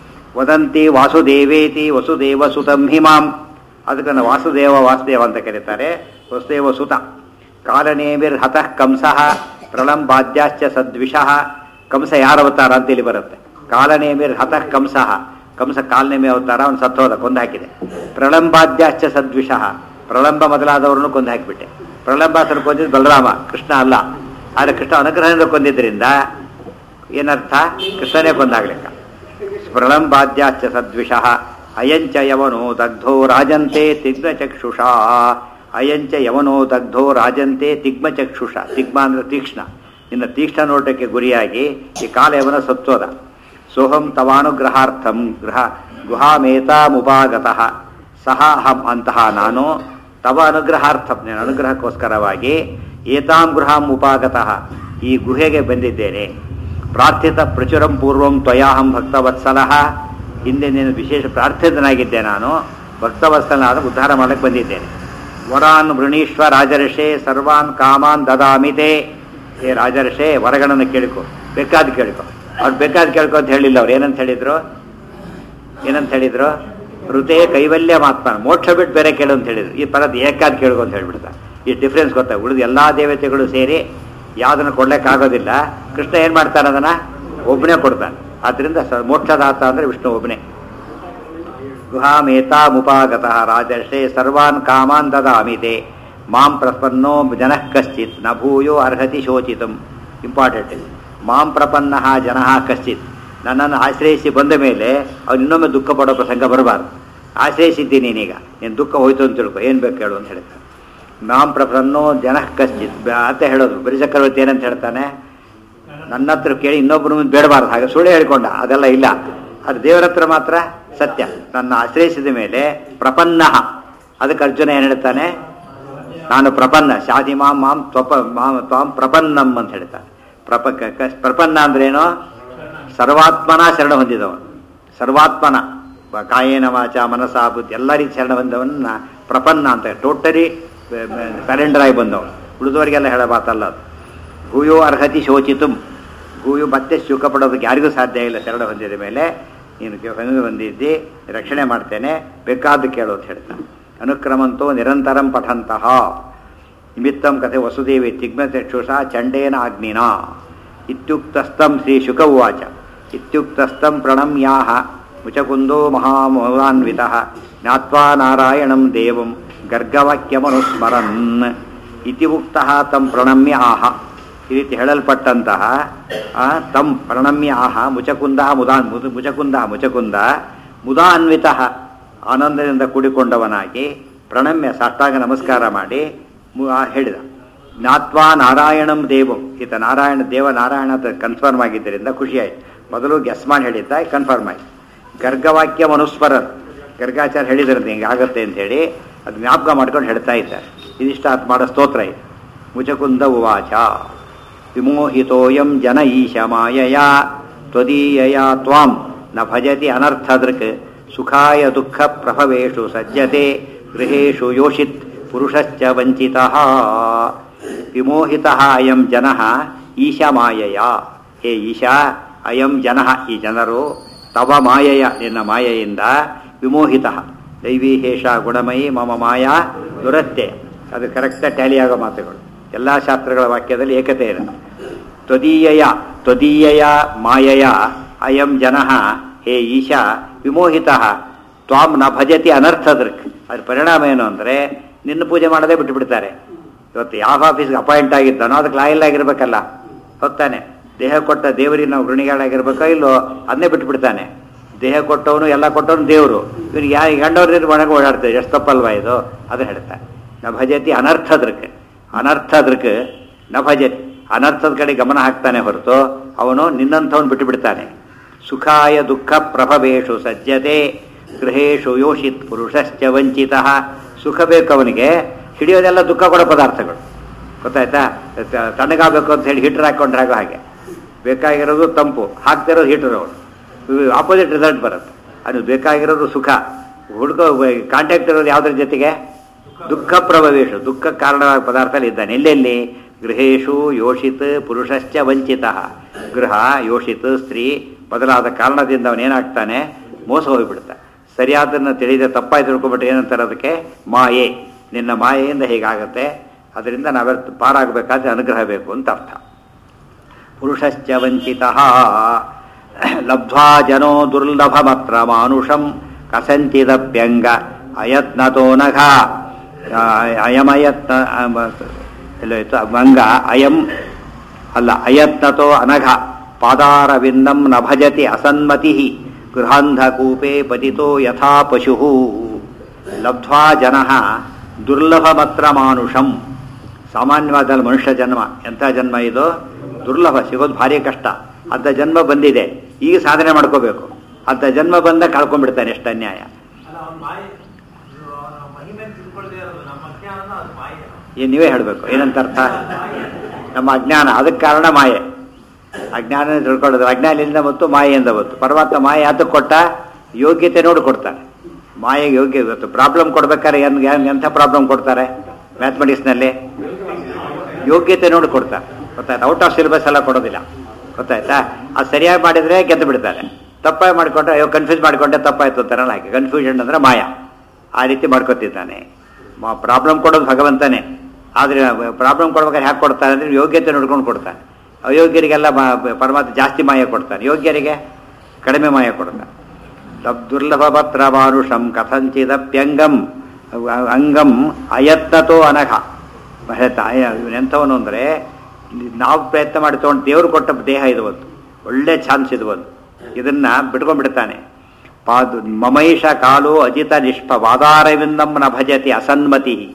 ವದಂತಿ ವಾಸುದೇವೇತಿ ವಸುದೇವ ಸುತಂ ಹಿಮಾಂ ಅದಕ್ಕೆ ನಾನು ವಾಸುದೇವ ವಾಸುದೇವ ಅಂತ ಕರೀತಾರೆ ವಸುದೇವ ಸುತ ಕಾಲನೇಮಿರ್ ಹತಃ ಕಂಸಃ ಪ್ರಳಂಬಾದ್ಯಾಶ್ಚ ಸದ್ವಿಷಃ ಕಂಸ ಯಾರ ಅವತಾರ ಅಂತ ಇಲ್ಲಿ ಬರುತ್ತೆ ಕಾಲನೇಮಿರ್ ಹತಃ ಕಂಸಃ ಕಂಸ ಕಾಲನೇಮಿ ಅವತಾರ ಅವನು ಸತ್ತೋದ ಕೊಂದು ಹಾಕಿದೆ ಪ್ರಳಂಬಾದ್ಯಾಶ್ಚ ಸದ್ವಿಷಃ ಪ್ರಳಂಬ ಮೊದಲಾದವರನ್ನು ಕೊಂದು ಹಾಕಿಬಿಟ್ಟೆ ಪ್ರಳಂಬಾಸನ ಕೊಂದಿದ್ದು ಬಲರಾಮ ಕೃಷ್ಣ ಅಲ್ಲ ಆದರೆ ಕೃಷ್ಣ ಅನುಗ್ರಹದಿಂದ ಕೊಂದಿದ್ದರಿಂದ ಏನರ್ಥ ಕೃಷ್ಣನೇ ಕೊಂದಾಗ್ಲಿಕ್ಕ ಪ್ರಳಂಬಾದ್ಯಾಶ್ಚ ಸದ್ವಿಷಃ ಅಯಂಚ ಯವನೋ ದಗ್ಧೋ ರಾಜಂತೆ ತಿಗ್ಮಚಕ್ಷುಷಾ ಅಯಂಚ ಯವನೋ ದಗ್ಧೋ ರಾಜಂತೆ ತಿಗ್ಮಚಕ್ಷುಷ ತಿಗ್ಮ ಅಂದ್ರೆ ತೀಕ್ಷ್ಣ ಇನ್ನು ತೀಕ್ಷ್ಣ ನೋಟಕ್ಕೆ ಗುರಿಯಾಗಿ ಈ ಕಾಲ ಯವನ ಸತ್ವದ ಸೋಹಂ ತವಾನುಗ್ರಹಾರ್ಥಂ ಗೃಹ ಗುಹಾಮೇತಾಮುಪಾಗತಃ ಸಹ ಅಹಂ ಅಂತಹ ನಾನು ತವ ಅನುಗ್ರಹಾರ್ಥಂ ನನ್ನ ಅನುಗ್ರಹಕ್ಕೋಸ್ಕರವಾಗಿ ಏತಾಂ ಗೃಹಾಂ ಉಪಾಗತಃ ಈ ಗುಹೆಗೆ ಬಂದಿದ್ದೇನೆ ಪ್ರಾರ್ಥಿತ ಪ್ರಚುರಂ ಪೂರ್ವಂ ತ್ವಯಾಹಂ ಭಕ್ತವತ್ಸಲಃ ಹಿಂದೆ ನೀನು ವಿಶೇಷ ಪ್ರಾರ್ಥಿತನಾಗಿದ್ದೆ ನಾನು ಭಕ್ತವತ್ಸಲನಾದ ಉದ್ಧಾರ ಮಾಡಕ್ಕೆ ಬಂದಿದ್ದೇನೆ ವರಾನ್ ವೃಣೀಶ್ವ ರಾಜರ್ಷೆ ಸರ್ವಾನ್ ಕಾಮಾನ್ ದದಾಮಿತೆ ಹೇ ರಾಜರ್ಷೆ ವರಗಳನ್ನು ಕೇಳಿಕೊ ಬೇಕಾದ ಕೇಳಿಕೊ ಅವ್ರು ಬೇಕಾದ ಕೇಳ್ಕೊ ಅಂತ ಹೇಳಿಲ್ಲ ಅವ್ರು ಏನಂತ ಹೇಳಿದ್ರು ಏನಂತ ಹೇಳಿದ್ರು ಋತೆ ಕೈವಲ್ಯ ಮಾತ್ಮ ಮೋಕ್ಷ ಬಿಟ್ಟು ಬೇರೆ ಕೇಳು ಅಂತ ಹೇಳಿದ್ರು ಈ ಪರದ್ ಏಕಾದ ಕೇಳ್ಕೊ ಅಂತ ಹೇಳ್ಬಿಡ್ತಾರೆ ಈ ಡಿಫ್ರೆನ್ಸ್ ಗೊತ್ತಾ ಉಳಿದ ಎಲ್ಲಾ ದೇವತೆಗಳು ಸೇರಿ ಯಾವುದನ್ನು ಕೊಡ್ಲಿಕ್ಕಾಗೋದಿಲ್ಲ ಕೃಷ್ಣ ಏನ್ ಮಾಡ್ತಾನೆ ಅದನ್ನ ಒಬ್ಬನೇ ಕೊಡ್ತಾನೆ ಆದ್ರಿಂದ ಸ ಮೋಕ್ಷದಾತ ಅಂದ್ರೆ ವಿಷ್ಣು ಒಬ್ಬನೇ ಗುಹಾಮೇತಾಮುಪಾಗತಃ ರಾಜರ್ಷೆ ಸರ್ವಾನ್ ಕಾಮಾನ್ ದದಾಮಿತೆ ಮಾಂ ಪ್ರಪನ್ನೋ ಜನಃ ಕಶ್ಚಿತ್ ನ ಭೂಯೋ ಅರ್ಹತಿ ಶೋಚಿತಂ ಇಂಪಾರ್ಟೆಂಟ್ ಇದು ಮಾಂ ಪ್ರಪನ್ನ ಜನಃ ಕಶ್ಚಿತ್ ನನ್ನನ್ನು ಆಶ್ರಯಿಸಿ ಬಂದ ಮೇಲೆ ಅವ್ನು ಇನ್ನೊಮ್ಮೆ ದುಃಖ ಪಡೋ ಪ್ರಸಂಗ ಬರಬಾರ್ದು ಆಶ್ರಯಿಸಿದ್ದೀನಿ ನೀನೀಗ ನೀನು ದುಃಖ ಹೋಯ್ತು ಅಂತ ತಿಳ್ಕೊ ಏನು ಬೇಕು ಹೇಳು ಅಂತ ಹೇಳ್ತಾನೆ ನಾಂ ಪ್ರಸನ್ನೋ ಜನ ಕಶ್ಚಿತ್ ಬ- ಅಂತ ಹೇಳೋದು ಬರಿ ಚಕ್ರವರ್ತಿ ಏನಂತ ಹೇಳ್ತಾನೆ ನನ್ನ ಹತ್ರ ಕೇಳಿ ಇನ್ನೊಬ್ಬರ ಮುಂದೆ ಬೇಡಬಾರ್ದು ಹಾಗೆ ಸುಳ್ಳು ಹೇಳ್ಕೊಂಡ ಅದೆಲ್ಲ ಇಲ್ಲ ಅದು ದೇವರ ಹತ್ರ ಮಾತ್ರ ಸತ್ಯ ನನ್ನ ಆಶ್ರಯಿಸಿದ ಮೇಲೆ ಪ್ರಪನ್ನ ಅದಕ್ಕೆ ಅರ್ಜುನ ಏನು ಹೇಳ್ತಾನೆ ನಾನು ಪ್ರಪನ್ನ ಶಾದಿ ಮಾಂ ಮಾಂ ತ್ವಪ ಮಾಂ ತ್ವಾಂ ಪ್ರಪನ್ನಂ ಅಂತ ಹೇಳ್ತಾನೆ ಪ್ರಪ ಕ- ಕ- ಪ್ರಪನ್ನ ಅಂದ್ರೇನು ಸರ್ವಾತ್ಮನ ಶರಣ ಹೊಂದಿದವನು ಸರ್ವಾತ್ಮನ ಬ- ಕಾಯೇನ ವಾಚ ಮನಸ ಬುದ್ಧಿ ಎಲ್ಲ ರೀತಿ ಶರಣ ಹೊಂದವನ್ನ ಪ್ರಪನ್ನ ಅಂತ ಟೋಟಲಿ ಸರೆಂಡರ್ ಆಗಿ ಬಂದವನು ಉಳಿದವರಿಗೆಲ್ಲ ಹೇಳೋ ಮಾತಲ್ಲ ಅದು ಭೂಯೋ ಅರ್ಹತಿ ಶೋಚಿತು ಭೂಯು ಮತ್ತೆ ಸುಖ ಪಡೋದಕ್ಕೆ ಯಾರಿಗೂ ಸಾಧ್ಯ ಇಲ್ಲ ಶರಣ ಹೊಂದಿದ ಮೇಲೆ ನೀನು ಕೆ- ಹೊಂದಿ ಬಂದಿದ್ದಿ ರಕ್ಷಣೆ ಮಾಡ್ತೇನೆ ಬೇಕಾದ್ದು ಕೇಳು ಅಂತ ಹೇಳ್ತಾನೆ ಅನುಕ್ರಮಂತೋ ನಿರಂತರಂ ಪಠಂತಹ ನಿಮಿತ್ತಂ ಕಥೆ ವಸುದೇವಿ ತಿಗ್ಮಚಕ್ಷುಷ ಚಂಡೇನ ಅಗ್ನಿನ ಇತ್ಯುಕ್ತಸ್ಥಂ ಶ್ರೀ ಶುಕ ಉವಾಚ ಇತ್ಯುಕ್ತಸ್ಥಂ ಪ್ರಣಮ್ಯಾಹ ಮುಚಕುಂದೋ ಮಹಾಮೌಲಾನ್ವಿತ ಜ್ಞಾತ್ವಾ ನಾರಾಯಣಂ ದೇವಂ ಗರ್ಗವಾಕ್ಯಮನುಸ್ಮರನ್ ಇತಿ ಉಕ್ತಃ ತಂ ಪ್ರಣಮ್ಯ ಆಹ ಈ ರೀತಿ ಹೇಳಲ್ಪಟ್ಟಂತಹ ಆ, ತಂ ಪ್ರಣಮ್ಯ ಆಹ ಮುಚಕುಂದ ಮುದಾನ್ ಮುದು ಮುಚಕುಂದ ಮುಚಕುಂದ ಮುದಾ ಅನ್ವಿತ ಆನಂದದಿಂದ ಕೂಡಿಕೊಂಡವನಾಗಿ ಪ್ರಣಮ್ಯ ಸಾಷ್ಟಾಂಗ ನಮಸ್ಕಾರ ಮಾಡಿ ಮು- ಆ ಹೇಳಿದ ಜ್ಞಾತ್ವಾ ನಾರಾಯಣಂ ದೇವಂ ಈತ ನಾರಾಯಣ ದೇವ ನಾರಾಯಣ ಅಂತ ಕನ್ಫರ್ಮ್ ಆಗಿದ್ದರಿಂದ ಖುಷಿಯಾಯಿತು ಮೊದಲು ಗೆಸ್ ಮಾಡಿ ಹೇಳಿದ್ದ ಕನ್ಫರ್ಮ್ ಆಯ್ತು ಗರ್ಗವಾಕ್ಯ ಮನುಸ್ಮರನ್ ಗರ್ಗಾಚಾರ್ಯ ಹೇಳಿದ್ರಂತೆ ಹಿಂಗೆ ಆಗತ್ತೆ ಅಂತ ಹೇಳಿ ಅದು ಜ್ಞಾಪಕ ಮಾಡ್ಕೊಂಡು ಹೇಳ್ತಾ ಇದ್ದಾರೆ ಇದಿಷ್ಟ ಆತ್ ಮಾಡೋ ಸ್ತೋತ್ರ ಇದು ಮುಚಕುಂದ ಉವಾಚ ವಿಮೋಹಿತೋಯಂ ಜನ ಈಶ ಮಾಯಯ ತ್ವದೀಯಯ ತ್ವಾಂ ನ ಭಜತಿ ಅನರ್ಥದೃಕ್ ಸುಖಾಯ ದುಃಖ ಪ್ರಭವೇಶು ಸಜ್ಜತೆ ಗೃಹೇಶು ಯೋಷಿತ್ ಪುರುಷಶ್ಚ ವಂಚಿತಃ ವಿಮೋಹಿತಃ ಅಯಂ ಜನಃ ಈಶ ಮಾಯಯ ಹೇ ಈಶಾ ಅಯಂ ಜನಃ ಈ ಜನರು ತವ ಮಾಯಯ ನಿನ್ನ ಮಾಯೆಯಿಂದ ವಿಮೋಹಿತ ದೈವಿ ಹೇಷ ಗುಣಮಯಿ ಮಮ ಮಾಯಾ ದುರತ್ಯೆ ಅದು ಕರೆಕ್ಟ್ ಟ್ಯಾಲಿ ಆಗೋ ಮಾತುಗಳು ಎಲ್ಲ ಶಾಸ್ತ್ರಗಳ ವಾಕ್ಯದಲ್ಲಿ ಏಕತೆ ಇದೆ ತ್ವದೀಯಯ ತ್ವದೀಯಯ ಮಾಯಯ ಅಯಂ ಜನಃ ಹೇ ಈಶಾ ವಿಮೋಹಿತ ತ್ವಾಂ ನ ಭಜತಿ ಅನರ್ಥದೃಕ್ ಅದ್ರ ಪರಿಣಾಮ ಏನು ಅಂದರೆ ನಿನ್ನ ಪೂಜೆ ಮಾಡದೆ ಬಿಟ್ಟು ಬಿಡ್ತಾರೆ ಇವತ್ತು ಯಾವ ಆಫೀಸ್ಗೆ ಅಪಾಯಿಂಟ್ ಆಗಿದ್ದಾನೋ ಅದಕ್ಕೆ ಲಾಯಲ್ ಆಗಿರ್ಬೇಕಲ್ಲ ಹೊತ್ತಾನೆ ದೇಹ ಕೊಟ್ಟ ದೇವರಿಗೆ ನಾವು ಋಣಿಗಳಾಗಿರ್ಬೇಕೋ ಇಲ್ಲೋ ಅದನ್ನೇ ಬಿಟ್ಟು ಬಿಡ್ತಾನೆ ದೇಹ ಕೊಟ್ಟವನು ಎಲ್ಲ ಕೊಟ್ಟವನು ದೇವರು ಇವನಿಗೆ ಯಾ ಗಂಡವ್ರ ಒಳಗೆ ಓಡಾಡ್ತಾರೆ ಎಷ್ಟು ತಪ್ಪಲ್ವಾ ಇದು ಅದನ್ನ ಹೇಳ್ತಾರೆ ನ ಭಜತಿ ಅನರ್ಥದೃಕ್ ಅನರ್ಥದೃಕ್ ನ ಭಜತಿ ಅನರ್ಥದ ಕಡೆ ಗಮನ ಹಾಕ್ತಾನೆ ಹೊರತು ಅವನು ನಿನ್ನಂಥವನು ಬಿಟ್ಟು ಬಿಡ್ತಾನೆ ಸುಖಾಯ ದುಃಖ ಪ್ರಭವೇಶು ಸಜ್ಜತೆ ಗೃಹೇಶು ಯೋಷಿತ್ ಪುರುಷಶ್ಚ ವಂಚಿತ ಸುಖ ಬೇಕು ಅವನಿಗೆ ಹಿಡಿಯೋದೆಲ್ಲ ದುಃಖ ಕೊಡೋ ಪದಾರ್ಥಗಳು ಗೊತ್ತಾಯ್ತಾ ತ- ತಣ್ಣಗಾಗಬೇಕು ಅಂತ ಹೇಳಿ ಹೀಟರ್ ಹಾಕೊಂಡ್ರೆ ಆಗೋ ಹಾಗೆ ಬೇಕಾಗಿರೋದು ತಂಪು ಹಾಕ್ತಿರೋದು ಹೀಟರ್ ಅವನು ಆಪೋಸಿಟ್ ರಿಸಲ್ಟ್ ಬರುತ್ತೆ ಅದು ಬೇಕಾಗಿರೋದು ಸುಖ ಹುಡುಗ ಕಾಂಟ್ಯಾಕ್ಟ್ ಇರೋದು ಯಾವುದ್ರ ಜೊತೆಗೆ ದುಃಖ ಪ್ರಭವೇಶ ದುಃಖ ಕಾರಣವಾದ ಪದಾರ್ಥದಲ್ಲಿ ಇದ್ದಾನೆ ಎಲ್ಲೆಲ್ಲಿ ಗೃಹೇಶು ಯೋಷಿತ್ ಪುರುಷಶ್ಚ ವಂಚಿತ ಗೃಹ ಯೋಷಿತ್ ಸ್ತ್ರೀ ಬದಲಾದ ಕಾರಣದಿಂದ ಅವನೇನಾಗ್ತಾನೆ ಮೋಸ ಹೋಗಿಬಿಡ್ತಾನೆ ಸರಿಯಾದನ್ನು ತಿಳಿದ ತಪ್ಪಾಗಿ ತಿಳ್ಕೊಬಿಟ್ಟು ಏನಂತಾರೆ ಅದಕ್ಕೆ ಮಾಯೆ ನಿನ್ನ ಮಾಯೆಯಿಂದ ಹೀಗಾಗತ್ತೆ ಅದರಿಂದ ನಾವೆಲ್ಲ ಪಾರಾಗಬೇಕಾದ್ರೆ ಅನುಗ್ರಹ ಬೇಕು ಅಂತ ಅರ್ಥ ಪುರುಷಶ್ಚ ವಂಚಿತ ಲಬ್ಧ್ವಾ ಜನೋ ದುರ್ಲಭಮತ್ರ ಮಾನುಷಂ ಕಸಂಚಿದಪ್ಯಂಗ ಅಯತ್ನತೋ ನಘ ಆ, ಅಯಮಯತ್ನ ಆ, ಮ- ಎಲ್ಲೋಯ್ತು ಮಂಗ ಅಯಂ ಅಲ್ಲ ಅಯತ್ನತೋ ಅನಘ ಪಾದಾರವಿಂದಂ ನ ಭಜತಿ ಅಸನ್ಮತಿ ಗೃಹಾಂಧಕೂಪೆ ಪತಿತೋ ಯಥಾ ಪಶು ಲಬ್ಧ್ವಾ ಜನ ದುರ್ಲಭಮತ್ರ ಮಾನುಷಂ ಸಾಮಾನ್ಯವಾದ ಮನುಷ್ಯ ಜನ್ಮ ಎಂಥ ಜನ್ಮ ಇದು ದುರ್ಲಭ ಸಿಗೋದು ಭಾರಿ ಕಷ್ಟ ಅಂಥ ಜನ್ಮ ಬಂದಿದೆ ಈಗ ಸಾಧನೆ ಮಾಡ್ಕೋಬೇಕು ಅಂಥ ಜನ್ಮ ಬಂದ ಕಳ್ಕೊಂಡ್ಬಿಡ್ತಾನೆ ಎಷ್ಟು ಅನ್ಯಾಯ ಅಲ್ಲ ಅವ್ನ ಮಾಯೆ ಇದು ಅವನ ಮಹಿಮೆ ತಿಳ್ಕೊಳ್ದೇ ಇರೋದು ನಮ್ಮ ಅಜ್ಞಾನನ ಅದು ಮಾಯೆ ಏನು ನೀವೇ ಹೇಳಬೇಕು ಏನಂತ ಅರ್ಥ ನಮ್ಮ ಅಜ್ಞಾನ ಅದಕ್ಕೆ ಕಾರಣ ಮಾಯೆ ಅಜ್ಞಾನ ತಿಳ್ಕೊಳ್ಳೋದು ಅಜ್ಞಾನದಿಂದ ಮತ್ತು ಮಾಯೆಯಿಂದ ಬಂತು ಪರಮಾತ್ಮ ಮಾಯೆ ಯಾತಕ್ಕೆ ಕೊಟ್ಟ ಯೋಗ್ಯತೆ ನೋಡಿ ಕೊಡ್ತಾನೆ ಮಾಯೆಗೆ ಯೋಗ್ಯ ಇವತ್ತು ಪ್ರಾಬ್ಲಮ್ ಕೊಡ್ಬೇಕಾದ್ರೆ ಏನು ಏನು ಎಂಥ ಪ್ರಾಬ್ಲಮ್ ಕೊಡ್ತಾರೆ ಮ್ಯಾಥಮೆಟಿಕ್ಸ್ನಲ್ಲಿ ಯೋಗ್ಯತೆ ನೋಡಿ ಕೊಡ್ತಾರೆ ಗೊತ್ತಾಯ್ತಾ ಔಟ್ ಆಫ್ ಸಿಲೆಬಸ್ ಎಲ್ಲ ಕೊಡೋದಿಲ್ಲ ಗೊತ್ತಾಯ್ತಾ ಅದು ಸರಿಯಾಗಿ ಮಾಡಿದರೆ ಗೆದ್ದು ಬಿಡ್ತಾರೆ ತಪ್ಪಾಗಿ ಮಾಡಿಕೊಂಡ್ರೆ ಅಯ್ಯೋ ಕನ್ಫ್ಯೂಸ್ ಮಾಡಿಕೊಂಡೆ ತಪ್ಪಾಯ್ತು ಅಂತಾರಲ್ಲ ಹಾಗೆ ಕನ್ಫ್ಯೂಷನ್ ಅಂದರೆ ಮಾಯ ಆ ರೀತಿ ಮಾಡ್ಕೊತಿದ್ದಾನೆ ಪ್ರಾಬ್ಲಮ್ ಕೊಡೋದು ಭಗವಂತನೇ ಆದರೆ ಪ್ರಾಬ್ಲಮ್ ಕೊಡ್ಬೇಕಾದ್ರೆ ಹ್ಯಾಕೆ ಕೊಡ್ತಾನೆ ಅಂದರೆ ಯೋಗ್ಯತೆ ನೋಡ್ಕೊಂಡು ಕೊಡ್ತಾನೆ ಅಯೋಗ್ಯರಿಗೆಲ್ಲ ಮಾ- ಪರಮಾತ್ಮ ಜಾಸ್ತಿ ಮಾಯ ಕೊಡ್ತಾನೆ ಯೋಗ್ಯರಿಗೆ ಕಡಿಮೆ ಮಾಯ ಕೊಡ್ತಾನೆ ಲಬ್ ದುರ್ಲಭ ಪತ್ರ ಮಾನುಷಂ ಕಥಂಚಿದಪ್ಯಂಗಂ ಅಂಗಂ ಅಯತ್ನತೋ ಅನಘ ಹೇಳ್ತಾ ಎಂಥವನು ಅಂದರೆ ನಾವು ಪ್ರಯತ್ನ ಮಾಡಿ ತೊಗೊಂಡು ದೇವರು ಕೊಟ್ಟ ದೇಹ ಇದು ಒಂದು ಒಳ್ಳೆ ಚಾನ್ಸ್ ಇದು ಒಂದು ಇದನ್ನ ಬಿಟ್ಕೊಂಡ್ಬಿಡ್ತಾನೆ ಪಾದು ಮಮೈಷ ಕಾಲು ಅಜಿತ ನಿಷ್ಪ ವಾದಾರವಿಂದಂ ನ ಭಜತಿ ಅಸನ್ಮತಿ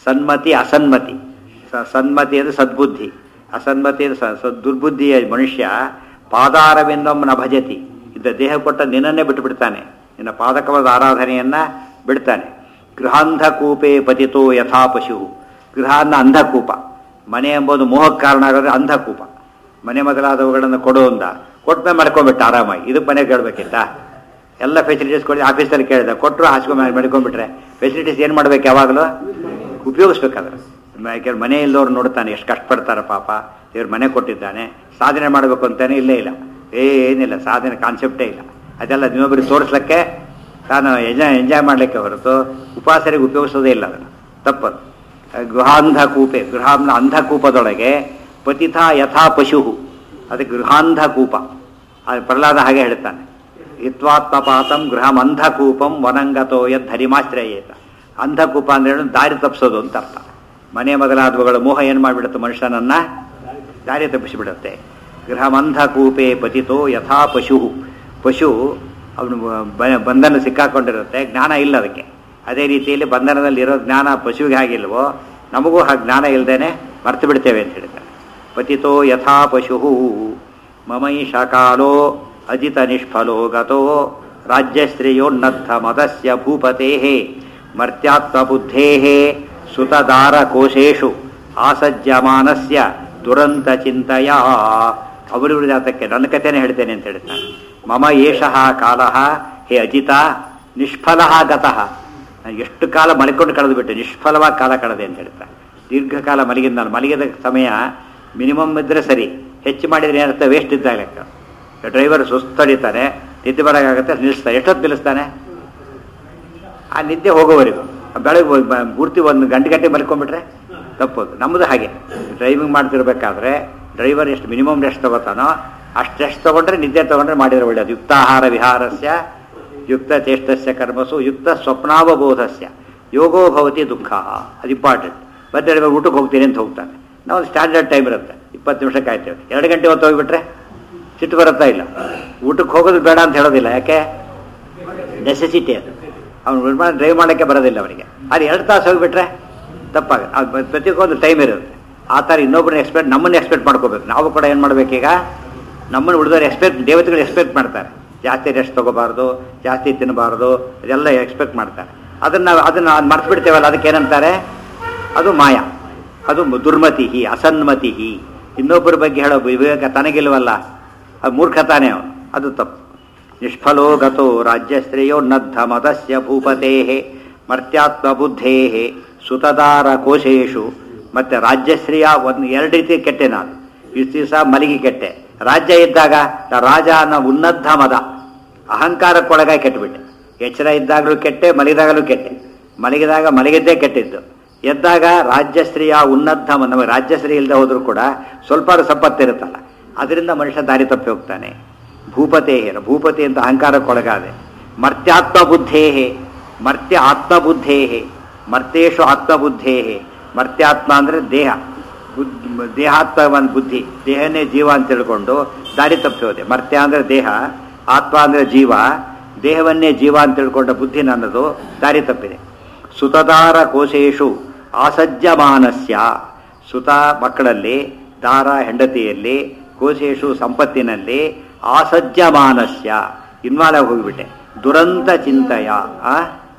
ಸನ್ಮತಿ ಅಸನ್ಮತಿ ಸ- ಸನ್ಮತಿ ಅಂದರೆ ಸದ್ಬುದ್ಧಿ ಅಸನ್ಮತಿ ಅಂದರೆ ಸ- ಸ- ದುರ್ಬುದ್ಧಿಯ ಮನುಷ್ಯ ಪಾದಾರವಿಂದಂ ನ ಭಜತಿ ಇದ್ದ ದೇಹ ಕೊಟ್ಟ ನಿನ್ನನ್ನೇ ಬಿಟ್ಟು ಬಿಡ್ತಾನೆ ನಿನ್ನ ಪಾದಕವಾದ ಆರಾಧನೆಯನ್ನ ಬಿಡ್ತಾನೆ ಗೃಹಾಂಧಕೂಪೆ ಪತಿತೋ ಯಥಾ ಪಶು ಗೃಹ ಅನ್ನ ಅಂಧಕೂಪ ಮನೆ ಎಂಬುದು ಮೋಹಕ್ಕೆ ಕಾರಣ ಆಗೋದ್ರೆ ಅಂಧಕೂಪ ಮನೆ ಮೊದಲಾದವುಗಳನ್ನು ಕೊಡೋಂದ ಕೊಟ್ಟ ಮಾಡ್ಕೊಂಡ್ಬಿಟ್ಟ ಆರಾಮಾಗಿ ಇದು ಮನೆಗೆ ಕೇಳಬೇಕಿತ್ತ ಎಲ್ಲ ಫೆಸಿಲಿಟೀಸ್ ಕೊಡಿ ಆಫೀಸಲ್ಲಿ ಕೇಳಿದೆ ಕೊಟ್ಟರು ಹಾಸ್ಕೊಂಡು ಮಾಡ್ಕೊಂಡ್ಬಿಟ್ರೆ ಫೆಸಿಲಿಟೀಸ್ ಏನು ಮಾಡ್ಬೇಕು ಯಾವಾಗಲೂ ಉಪಯೋಗಿಸ್ಬೇಕಾದ್ರೆ ಯಾಕೆ ಮನೆ ಇಲ್ಲದವ್ರು ನೋಡ್ತಾನೆ ಎಷ್ಟು ಕಷ್ಟಪಡ್ತಾರೆ ಪಾಪ ಇವ್ರು ಮನೆ ಕೊಟ್ಟಿದ್ದಾನೆ ಸಾಧನೆ ಮಾಡಬೇಕು ಅಂತಾನೆ ಇಲ್ಲೇ ಇಲ್ಲ ಏನಿಲ್ಲ ಸಾಧನೆ ಕಾನ್ಸೆಪ್ಟೇ ಇಲ್ಲ ಅದೆಲ್ಲ ಇನ್ನೊಬ್ಬರಿಗೆ ತೋರಿಸ್ಲಿಕ್ಕೆ ತಾನು ಎಂಜಾಯ್ ಎಂಜಾಯ್ ಮಾಡಲಿಕ್ಕೆ ಹೊರತು ಉಪಾಸರಿಗೆ ಉಪಯೋಗಿಸೋದೇ ಇಲ್ಲ ಅದನ್ನು ತಪ್ಪದು ಗೃಹಾಂಧಕೂಪೆ ಗೃಹಾಂಧ ಅಂಧಕೂಪದೊಳಗೆ ಪತಿಥ ಯಥಾ ಪಶು ಅದಕ್ಕೆ ಗೃಹಾಂಧಕೂಪ ಅದು ಪ್ರಹ್ಲಾದ ಹಾಗೆ ಹೇಳ್ತಾನೆ ಹಿತ್ವಾತ್ಮಪಾತಂ ಗೃಹಂ ಅಂಧಕೂಪಂ ವನಂಗತೋ ಯದ್ ಧರಿಮಾಶ್ರಯೇತ ಅಂಧಕೂಪ ಅಂದ್ರೆ ಏನು? ದಾರಿ ತಪ್ಪಿಸೋದು ಅಂತ ಅರ್ಥ ಮನೆ ಮೊದಲಾದವುಗಳ ಮೋಹ ಏನು ಮಾಡಿಬಿಡುತ್ತೆ ಮನುಷ್ಯನನ್ನ ದಾರಿ ತಪ್ಪಿಸಿಬಿಡುತ್ತೆ ಗೃಹಮಂಧಕೂಪೆ ಪತಿತೋ ಯಥಾ ಪಶು ಪಶು ಅವನು ಬ- ಬಂಧನ ಸಿಕ್ಕಾಕೊಂಡಿರುತ್ತೆ ಜ್ಞಾನ ಇಲ್ಲ ಅದಕ್ಕೆ ಅದೇ ರೀತಿಯಲ್ಲಿ ಬಂಧನದಲ್ಲಿರೋ ಜ್ಞಾನ ಪಶುವಿಗೆ ಹಾಗಿಲ್ವೋ ನಮಗೂ ಆ ಜ್ಞಾನ ಇಲ್ಲದೇನೆ ಮರ್ತು ಬಿಡ್ತೇವೆ ಅಂತ ಹೇಳ್ತಾರೆ ಪತಿತೋ ಯಥಾ ಪಶು ಮಮೈಷ ಕಾಲೋ ಅಜಿತ ನಿಷ್ಫಲೋ ಗತೋ ರಾಜ್ಯಶ್ರೇಯೋನ್ನಥ ಮದಸ್ಯ ಭೂಪತೆ ಮರ್ತ್ಯಾತ್ಮಬುದ್ಧೇ ಸುತದಾರ ಕೋಶೇಶು ಆಸಜ್ಯಮಾನಸ್ಯ ದುರಂತ ಚಿಂತೆಯ ಅವರಿವರು ಜಾತಕ್ಕೆ ನನ್ನ ಕಥೆನೇ ಹೇಳ್ತೇನೆ ಅಂತ ಹೇಳ್ತಾನೆ ಮಮ ಏಷಃ ಕಾಲಃ ಹೇ ಅಜಿತ ನಿಷ್ಫಲ ಗತಃ ನಾನು ಎಷ್ಟು ಕಾಲ ಮಲ್ಕೊಂಡು ಕಳೆದು ಬಿಟ್ಟೆ ನಿಷ್ಫಲವಾಗಿ ಕಾಲ ಕಳೆದೆ ಅಂತ ಹೇಳ್ತಾನೆ ದೀರ್ಘಕಾಲ ಮಲಗಿದ ನಾನು ಮಲಗಿದ ಸಮಯ ಮಿನಿಮಮ್ ಇದ್ರೆ ಸರಿ ಹೆಚ್ಚು ಮಾಡಿದ್ರೆ ಏನಾಗುತ್ತೆ ವೇಸ್ಟ್ ಇದ್ದಾಗ ಲೆಕ್ಕ ಡ್ರೈವರ್ ಸುಸ್ತಡಿತಾನೆ ನಿದ್ದೆ ಬರೋಕ್ಕಾಗತ್ತೆ ನಿಲ್ಲಿಸ್ತಾನೆ ಎಷ್ಟೊತ್ತು ನಿಲ್ಲಿಸ್ತಾನೆ ಆ ನಿದ್ದೆ ಹೋಗೋವರೆಗೂ ಬೆಳಗ್ಗೆ ಹೋಗ್- ಬ- ಪೂರ್ತಿ ಒಂದು ಗಂಟೆ ಗಂಟೆ ಮಲ್ಕೊಂಡ್ಬಿಟ್ರೆ ತಪ್ಪೋದು ನಮ್ಮದು ಹಾಗೆ ಡ್ರೈವಿಂಗ್ ಮಾಡ್ತಿರ್ಬೇಕಾದ್ರೆ ಡ್ರೈವರ್ ಎಷ್ಟು ಮಿನಿಮಮ್ ರೆಸ್ಟ್ ತಗೋತಾನೋ ಅಷ್ಟು ರೆಸ್ಟ್ ತಗೊಂಡ್ರೆ ನಿದ್ದೆ ತಗೊಂಡ್ರೆ ಮಾಡಿದ್ರೆ ಒಳ್ಳೆಯದು ಯುಕ್ತಾಹಾರ ವಿಹಾರಸ್ಯ ಯುಕ್ತ ಚೇಷ್ಟಸ್ಯ ಕರ್ಮಸು ಯುಕ್ತ ಸ್ವಪ್ನಾವಬೋಧಸ್ಯ ಯೋಗೋ ಭವತಿ ದುಃಖ ಅದು ಇಂಪಾರ್ಟೆಂಟ್ ಮತ್ತೆ ಇವಾಗ ಊಟಕ್ಕೆ ಹೋಗ್ತೀನಿ ಅಂತ ಹೋಗ್ತಾನೆ ನಾವು ಒಂದು ಸ್ಟ್ಯಾಂಡರ್ಡ್ ಟೈಮ್ ಇರುತ್ತೆ ಇಪ್ಪತ್ತು ನಿಮಿಷಕ್ಕೆ ಆಯ್ತೇವೆ ಎರಡು ಗಂಟೆ ಹೊತ್ತು ಹೋಗ್ಬಿಟ್ರೆ ಸಿಟ್ಟು ಬರುತ್ತಾ ಇಲ್ಲ ಊಟಕ್ಕೆ ಹೋಗೋದು ಬೇಡ ಅಂತ ಹೇಳೋದಿಲ್ಲ ಯಾಕೆ ನೆಸೆಸಿಟಿ ಅದು ಅವನು ವಿಮಾನ ಡ್ರೈವ್ ಮಾಡೋಕ್ಕೆ ಬರೋದಿಲ್ಲ ಅವನಿಗೆ ಅದು ಎರಡು ತಾಸು ಹೋಗಿಬಿಟ್ರೆ ತಪ್ಪಾಗ ಅದು ಪ್ರತಿಯೊಂದು ಟೈಮ್ ಇರುತ್ತೆ ಆ ಥರ ಇನ್ನೊಬ್ಬರನ್ನ ಎಕ್ಸ್ಪೆಕ್ಟ್ ನಮ್ಮನ್ನು ಎಕ್ಸ್ಪೆಕ್ಟ್ ಮಾಡ್ಕೋಬೇಕು ನಾವು ಕೂಡ ಏನು ಮಾಡಬೇಕೀಗ ನಮ್ಮನ್ನು ಉಳಿದವ್ರು ಎಕ್ಸ್ಪೆಕ್ಟ್ ದೇವತೆಗಳು ಎಕ್ಸ್ಪೆಕ್ಟ್ ಮಾಡ್ತಾರೆ ಜಾಸ್ತಿ ರೆಸ್ಟ್ ತಗೋಬಾರ್ದು ಜಾಸ್ತಿ ತಿನ್ನಬಾರ್ದು ಅದೆಲ್ಲ ಎಕ್ಸ್ಪೆಕ್ಟ್ ಮಾಡ್ತಾರೆ ಅದನ್ನು ಅದನ್ನು ಮರ್ತು ಬಿಡ್ತೇವಲ್ಲ ಅದಕ್ಕೆ ಏನಂತಾರೆ ಅದು ಮಾಯ ಅದು ದುರ್ಮತಿ ಅಸನ್ಮತಿ ಇನ್ನೊಬ್ಬರ ಬಗ್ಗೆ ಹೇಳೋ ವಿವೇಕ ತನಗಿಲ್ವಲ್ಲ ಅದು ಮೂರ್ಖತಾನೇ ಅವನು ಅದು ತಪ್ಪು ನಿಷ್ಫಲೋ ಗತೋ ರಾಜ್ಯಶ್ರೇಯೋನ್ನದ್ಧ ಮದಸ್ಯ ಭೂಪತೆ ಮರ್ತ್ಯಾತ್ಮ ಬುದ್ಧೇ ಸುತದಾರ ಕೋಶೇಶು ಮತ್ತೆ ರಾಜ್ಯಶ್ರೇಯ ಒಂದು ಎರಡು ರೀತಿ ಕೆಟ್ಟೆ ನಾನು ಇಷ್ಟು ದಿವಸ ಮಲಗಿ ಕೆಟ್ಟೆ ರಾಜ್ಯ ಇದ್ದಾಗ ನಾ ರಾಜ ಅನ್ನೋ ಉನ್ನದ್ಧ ಮದ ಅಹಂಕಾರಕ್ಕೊಳಗಾಗಿ ಕೆಟ್ಟುಬಿಟ್ಟೆ ಎಚ್ಚರ ಇದ್ದಾಗಲೂ ಕೆಟ್ಟೆ ಮಲಗಿದಾಗಲೂ ಕೆಟ್ಟೆ ಮಲಗಿದಾಗ ಮಲಗಿದ್ದೇ ಕೆಟ್ಟಿದ್ದು ಎದ್ದಾಗ ರಾಜ್ಯಶ್ರೀಯ ಉನ್ನದ್ಧ ಮ- ನಮಗೆ ರಾಜ್ಯಶ್ರೀ ಇಲ್ಲದೆ ಹೋದರೂ ಕೂಡ ಸ್ವಲ್ಪ ಸಂಪತ್ತಿರುತ್ತಲ್ಲ ಅದರಿಂದ ಮನುಷ್ಯ ದಾರಿ ತಪ್ಪಿ ಹೋಗ್ತಾನೆ ಭೂಪತೆ ಭೂಪತಿ ಅಂತ ಅಹಂಕಾರಕ್ಕೊಳಗಾದೆ ಮರ್ತ್ಯಾತ್ಮ ಬುದ್ಧೇ ಮರ್ತ್ಯ ಆತ್ಮಬುದ್ಧೇ ಮರ್ತೇಶು ಆತ್ಮಬುದ್ಧೇ ಮರ್ತ್ಯಾತ್ಮ ಅಂದರೆ ದೇಹ ಬುದ್ ದೇಹಾತ್ಮ ಒಂದು ಬುದ್ಧಿ ದೇಹನೇ ಜೀವ ಅಂತ ತಿಳ್ಕೊಂಡು ದಾರಿ ತಪ್ಪಿ ಹೋದೆ ಮರ್ತ್ಯ ಅಂದರೆ ದೇಹ ಆತ್ಮ ಅಂದರೆ ಜೀವ ದೇಹವನ್ನೇ ಜೀವ ಅಂತ ತಿಳ್ಕೊಂಡ ಬುದ್ಧಿ ನನ್ನದು ದಾರಿ ತಪ್ಪಿದೆ ಸುತದಾರ ಕೋಶೇಶು ಆಸಜ್ಯಮಾನಸ್ಯ ಸುತ ಮಕ್ಕಳಲ್ಲಿ ದಾರ ಹೆಂಡತಿಯಲ್ಲಿ ಕೋಶೇಶು ಸಂಪತ್ತಿನಲ್ಲಿ ಆಸಜ್ಯಮಾನಸ್ಯ ಇನ್ವಾಲ್ವ್ ಹೋಗಿಬಿಟ್ಟೆ ದುರಂತ ಚಿಂತೆಯ ಆ?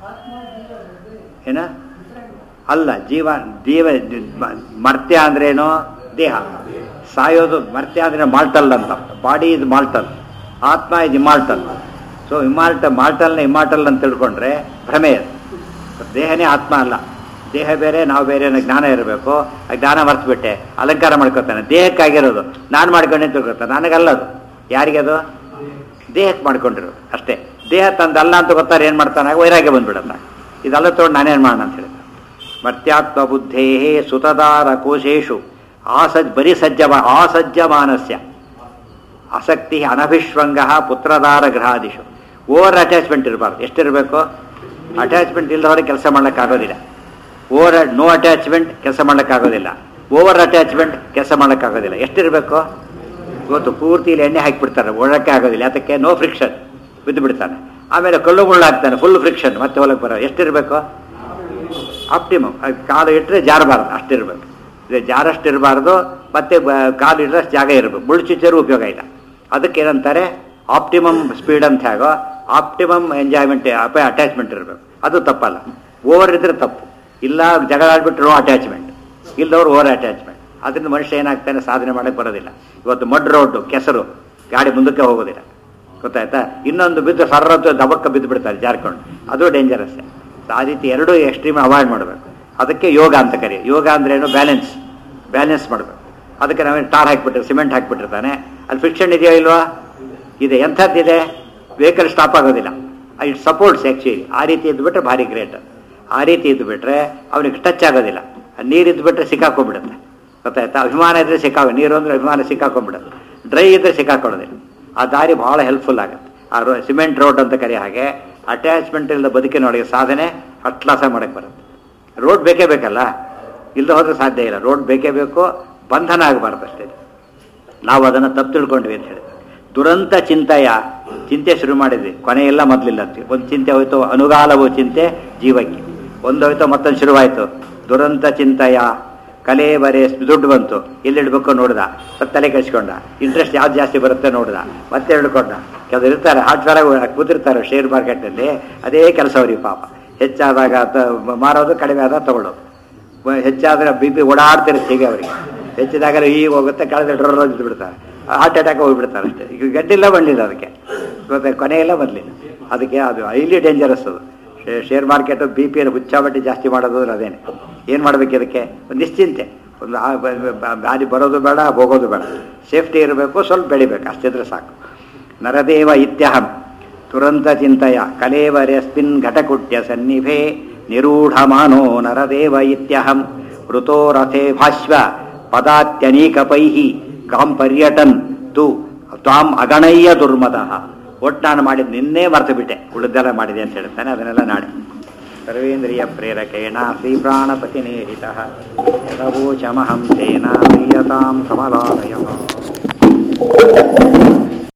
ಏನ ಅಲ್ಲ ಜೀವ ಜೀವ ಮರ್ತ್ಯ ಅಂದ್ರೇನು ದೇಹ ಸಾಯೋದು ಮರ್ತ್ಯ ಅಂದ್ರೆ ಮಾಲ್ಟಲ್ ಅಂತ ಬಾಡಿ ಇದು ಮಾಲ್ಟಲ್ ಆತ್ಮ ಇದು ಇಮಾಲ್ಟಲ್ ಸೊ ಇಮಾಲ್ಟ ಮಾಲ್ಟಲ್ನ ಇಮಾಲ್ಟಲ್ ಅಂತ ತಿಳ್ಕೊಂಡ್ರೆ ಭ್ರಮೆ ಅದು. ದೇಹನೇ ಆತ್ಮ ಅಲ್ಲ ದೇಹ ಬೇರೆ ನಾವು ಬೇರೆ ಅನ್ನೋ ಜ್ಞಾನ ಇರಬೇಕು ಆ ಜ್ಞಾನ ಮರ್ತ್ಬಿಟ್ಟೆ ಅಲಂಕಾರ ಮಾಡ್ಕೊತಾನೆ ದೇಹಕ್ಕಾಗಿರೋದು ನಾನು ಮಾಡ್ಕೊಂಡೆ ಅಂತ ತಿಳ್ಕೊತಾನೆ ನನಗಲ್ಲ ಅದು ಯಾರಿಗದು ದೇಹಕ್ಕೆ ಮಾಡ್ಕೊಂಡಿರೋದು ಅಷ್ಟೇ ದೇಹ ತಂದಲ್ಲ ಅಂತ ಗೊತ್ತಾರೆ ಏನು ಮಾಡ್ತಾನೆ ವೈರಾಗ್ಯ ಬಂದ್ಬಿಡತ್ತ ಇದೆಲ್ಲ ತೊಗೊಂಡು ನಾನೇನು ಮಾಡೋಣ ಅಂತ ಹೇಳಿದ ಮರ್ತ್ಯಾತ್ಮ ಬುದ್ಧೇ ಸುತದಾರ ಕೋಶೇಶು ಆಸಜ್ ಬರೀ ಸಜ್ಜ ಆಸಜ್ಜಮಾನಸ್ಯ ಆಸಕ್ತಿ ಅನಭಿಶ್ವಂಗ ಪುತ್ರದಾರ ಗೃಹಾದಿಶು ಓವರ್ ಅಟ್ಯಾಚ್ಮೆಂಟ್ ಇರಬಾರ್ದು ಎಷ್ಟಿರಬೇಕು ಅಟ್ಯಾಚ್ಮೆಂಟ್ ಇಲ್ಲದವರೆ ಕೆಲಸ ಮಾಡೋಕ್ಕಾಗೋದಿಲ್ಲ ಓವರ್ ನೋ ಅಟ್ಯಾಚ್ಮೆಂಟ್ ಕೆಲಸ ಮಾಡೋಕ್ಕಾಗೋದಿಲ್ಲ ಓವರ್ ಅಟ್ಯಾಚ್ಮೆಂಟ್ ಕೆಲಸ ಮಾಡೋಕ್ಕಾಗೋದಿಲ್ಲ ಎಷ್ಟಿರಬೇಕು ಇವತ್ತು ಪೂರ್ತಿ ಇಲ್ಲಿ ಎಣ್ಣೆ ಹಾಕಿಬಿಡ್ತಾರೆ ಒಳಕ್ಕೆ ಆಗೋದಿಲ್ಲ ಅದಕ್ಕೆ ನೋ ಫ್ರಿಕ್ಷನ್ ಬಿದ್ದು ಬಿಡ್ತಾನೆ ಆಮೇಲೆ ಕಲ್ಲು ಮುಳ್ಳು ಹಾಕ್ತಾನೆ ಫುಲ್ ಫ್ರಿಕ್ಷನ್ ಮತ್ತೆ ಹೊಲಕ್ಕೆ ಬರೋ ಎಷ್ಟಿರಬೇಕು ಆಪ್ಟಿಮಮ್ ಕಾಲು ಇಟ್ಟರೆ ಜಾರಬಾರ್ದು ಅಷ್ಟಿರ್ಬೇಕು ಇದು ಜಾರಷ್ಟು ಇರಬಾರ್ದು ಮತ್ತೆ ಬ- ಕಾಲು ಇಡರಷ್ಟು ಜಾಗ ಇರಬೇಕು ಮುಳ್ಚುಚ್ಚರು ಉಪಯೋಗ ಇಲ್ಲ ಅದಕ್ಕೆ ಏನಂತಾರೆ ಆಪ್ಟಿಮಮ್ ಸ್ಪೀಡ್ ಅಂತ ಹೇಗೋ ಆಪ್ಟಿಮಮ್ ಎಂಜಾಯ್ಮೆಂಟ್ ಅಟ್ಯಾಚ್ಮೆಂಟ್ ಇರಬೇಕು ಅದು ತಪ್ಪಲ್ಲ ಓವರ್ ಇದ್ರೆ ತಪ್ಪು ಇಲ್ಲ ಜಗಳ ಆಡ್ಬಿಟ್ರೆ ನೋ ಅಟ್ಯಾಚ್ಮೆಂಟ್ ಇಲ್ಲದವ್ರು ಓವರ್ ಅಟ್ಯಾಚ್ಮೆಂಟ್ ಅದರಿಂದ ಮನುಷ್ಯ ಏನಾಗ್ತಾನೆ ಸಾಧನೆ ಮಾಡಕ್ಕೆ ಬರೋದಿಲ್ಲ ಇವತ್ತು ಮಡ್ ರೋಡ್ ಕೆಸರು ಗಾಡಿ ಮುಂದಕ್ಕೆ ಹೋಗೋದಿಲ್ಲ ಗೊತ್ತಾಯ್ತಾ ಇನ್ನೊಂದು ಬಿದ್ದು ಸರ್ರತ್ತು ದಬಕ್ಕ ಬಿದ್ದು ಬಿಡ್ತಾರೆ ಜಾರ್ಕೊಂಡು ಅದು ಡೇಂಜರಸ್ ಆ ರೀತಿ ಎರಡೂ ಎಕ್ಸ್ಟ್ರೀಮ್ ಅವಾಯ್ಡ್ ಮಾಡಬೇಕು ಅದಕ್ಕೆ ಯೋಗ ಅಂತ ಕರಿ ಯೋಗ ಅಂದ್ರೆ ಏನು ಬ್ಯಾಲೆನ್ಸ್ ಬ್ಯಾಲೆನ್ಸ್ ಮಾಡಬೇಕು ಅದಕ್ಕೆ ನಾವೇನು ಟಾರ್ ಹಾಕ್ಬಿಟ್ಟಿರ್ ಸಿಮೆಂಟ್ ಹಾಕ್ಬಿಟ್ಟಿರ್ತಾನೆ ಅಲ್ಲಿ ಫಿಕ್ಷನ್ ಇದೆಯೋ ಇಲ್ವಾ ಇದೆ ಎಂಥದ್ದಿದೆ ವೆಹಿಕಲ್ ಸ್ಟಾಪ್ ಆಗೋದಿಲ್ಲ ಇಟ್ ಸಪೋರ್ಟ್ಸ್ ಆ್ಯಕ್ಚುಲಿ ಆ ರೀತಿ ಇದ್ದುಬಿಟ್ರೆ ಭಾರಿ ಗ್ರೇಟ್ ಆ ರೀತಿ ಇದ್ದುಬಿಟ್ರೆ ಅವನಿಗೆ ಟಚ್ ಆಗೋದಿಲ್ಲ ನೀರು ಇದ್ದುಬಿಟ್ರೆ ಸಿಕ್ಕಾಕೊಂಡ್ಬಿಡುತ್ತೆ ಗೊತ್ತಾಯ್ತಾ ಅಭಿಮಾನ ಇದ್ರೆ ಸಿಕ್ಕಾಗ ನೀರು ಅಂದ್ರೆ ಅಭಿಮಾನ ಸಿಕ್ಕಾಕೊಂಡ್ಬಿಡುತ್ತೆ ಡ್ರೈ ಇದ್ರೆ ಸಿಕ್ಕಾಕೊಳ್ಳೋದಿಲ್ಲ ಆ ದಾರಿ ಬಹಳ ಹೆಲ್ಪ್ಫುಲ್ ಆಗುತ್ತೆ ಆ ರೋ ಸಿಮೆಂಟ್ ರೋಡ್ ಅಂತ ಕರಿ ಹಾಗೆ ಅಟ್ಯಾಚ್ಮೆಂಟ್ ಇಲ್ಲದ ಬದುಕಿನೊಳಗೆ ಸಾಧನೆ ಅಟ್ಲಾಸ ಮಾಡಕ್ಕೆ ಬರುತ್ತೆ ರೋಡ್ ಬೇಕೇ ಬೇಕಲ್ಲ ಇಲ್ಲದೆ ಹೋದ್ರೆ ಸಾಧ್ಯ ಇಲ್ಲ ರೋಡ್ ಬೇಕೇ ಬೇಕು ಬಂಧನ ಆಗಬಾರ್ದು ಅಷ್ಟೇ ನಾವು ಅದನ್ನು ತಪ್ಪು ತಿಳ್ಕೊಂಡ್ವಿ ಅಂತ ಹೇಳಿದ್ವಿ ದುರಂತ ಚಿಂತೆಯ ಚಿಂತೆ ಶುರು ಮಾಡಿದ್ವಿ ಕೊನೆ ಎಲ್ಲ ಮೊದಲಿಲ್ಲ ಒಂದು ಚಿಂತೆ ಹೋಯ್ತು ಅನುಗಾಲವು ಚಿಂತೆ ಜೀವಕ್ಕೆ ಒಂದು ಹೋಯ್ತು ಮತ್ತೊಂದು ಶುರುವಾಯಿತು ದುರಂತ ಚಿಂತೆಯ ಕಲೆ ಬರೆ ದುಡ್ಡು ಬಂತು ಎಲ್ಲಿಡ್ಬೇಕು ನೋಡ್ದ ಸ್ವಲ್ಪ ತಲೆ ಕೆಡಿಸ್ಕೊಂಡ ಇಂಟ್ರೆಸ್ಟ್ ಯಾವ್ದು ಜಾಸ್ತಿ ಬರುತ್ತೆ ನೋಡ್ದ ಮತ್ತೆ ಹಿಡ್ಕೊಂಡ ಕೆಲವರು ಇರ್ತಾರೆ ಹಾಟ್ಫೇರ್ ಕೂತಿರ್ತಾರೆ ಶೇರ್ ಮಾರ್ಕೆಟ್ನಲ್ಲಿ ಅದೇ ಕೆಲಸ ಅವ್ರಿಗೆ ಪಾಪ ಹೆಚ್ಚಾದಾಗ ತ- ಮಾರೋದು ಕಡಿಮೆ ಆದಾಗ ತಗೊಳ್ಳೋದು ವ- ಹೆಚ್ಚಾದ್ರೆ ಬಿ ಪಿ ಓಡಾಡ್ತಿರುತ್ತೆ ಹೀಗೆ ಅವರಿಗೆ ಹೆಚ್ಚಿದಾಗ ಈಗ ಹೋಗುತ್ತೆ ಕಳೆದ ಡ್ರರ್ ಅಂತ ಬಿಡ್ತಾರೆ ಹಾರ್ಟ್ ಅಟ್ಯಾಕ್ ಹೋಗ್ಬಿಡ್ತಾರೆ ಅಷ್ಟೇ ಈಗ ಗಡ್ಡಿಲ್ಲ ಬಂದಿಲ್ಲ ಅದಕ್ಕೆ ಮತ್ತೆ ಕೊನೆಯೆಲ್ಲ ಬರಲಿಲ್ಲ ಅದಕ್ಕೆ ಅದು ಹೈಲಿ ಡೇಂಜರಸ್ ಅದು ಶೇ- ಶೇರ್ ಮಾರ್ಕೆಟು ಬಿ ಪಿಯನ್ನು ಹುಚ್ಚಾಬಟ್ಟಿ ಜಾಸ್ತಿ ಮಾಡೋದು ಅಂದ್ರೆ ಅದೇನೆ ಏನು ಮಾಡ್ಬೇಕು ಇದಕ್ಕೆ ಒಂದು ನಿಶ್ಚಿಂತೆ ಒಂದು ಆ ಬ- ಬ- ಗಾಡಿ ಬರೋದು ಬೇಡ ಹೋಗೋದು ಬೇಡ ಸೇಫ್ಟಿ ಇರಬೇಕು ಸ್ವಲ್ಪ ಬೆಳಿಬೇಕು ಅಷ್ಟಿದ್ರೆ ಸಾಕು ನರದೇವ ಇತ್ಯಹಂ ತುರಂತ ಚಿಂತೆಯ ಕಲೇವರ್ಯಸ್ಮಿನ್ ಘಟಕುಟ್ಯ ಸನ್ನಿಭೆ ನಿರೂಢಮಾನೋ ನರದೇವ ಇತ್ಯಹಂ ವೃತೋ ರಥೇ ಭಾಷ್ವ ಪದಾತ್ಯನೀಕಪೈಃ ಕಾಂ ಪರ್ಯಟನ್ ತು ತ್ವಾಂ ಅಗಣಯ್ಯ ದುರ್ಮದಃ ಒಟ್ಟು ನಾನು ಮಾಡಿದ ನಿನ್ನೆ ಮರ್ತು ಬಿಟ್ಟೆ ಉಳಿದೆಲ್ಲ ಮಾಡಿದೆ ಅಂತ ಹೇಳ್ತಾನೆ ಅದನ್ನೆಲ್ಲ ನಾಳೆ ಸರ್ವೇಂದ್ರಿಯ ಪ್ರೇರಕೇಣ ಶ್ರೀ ಪ್ರಾಣಪತಿ ನೇರಿತ ಯದವೋಚಮಹಂ ತೇನ ಪ್ರಿಯತಾಂ ಕಮಲಾಲಯ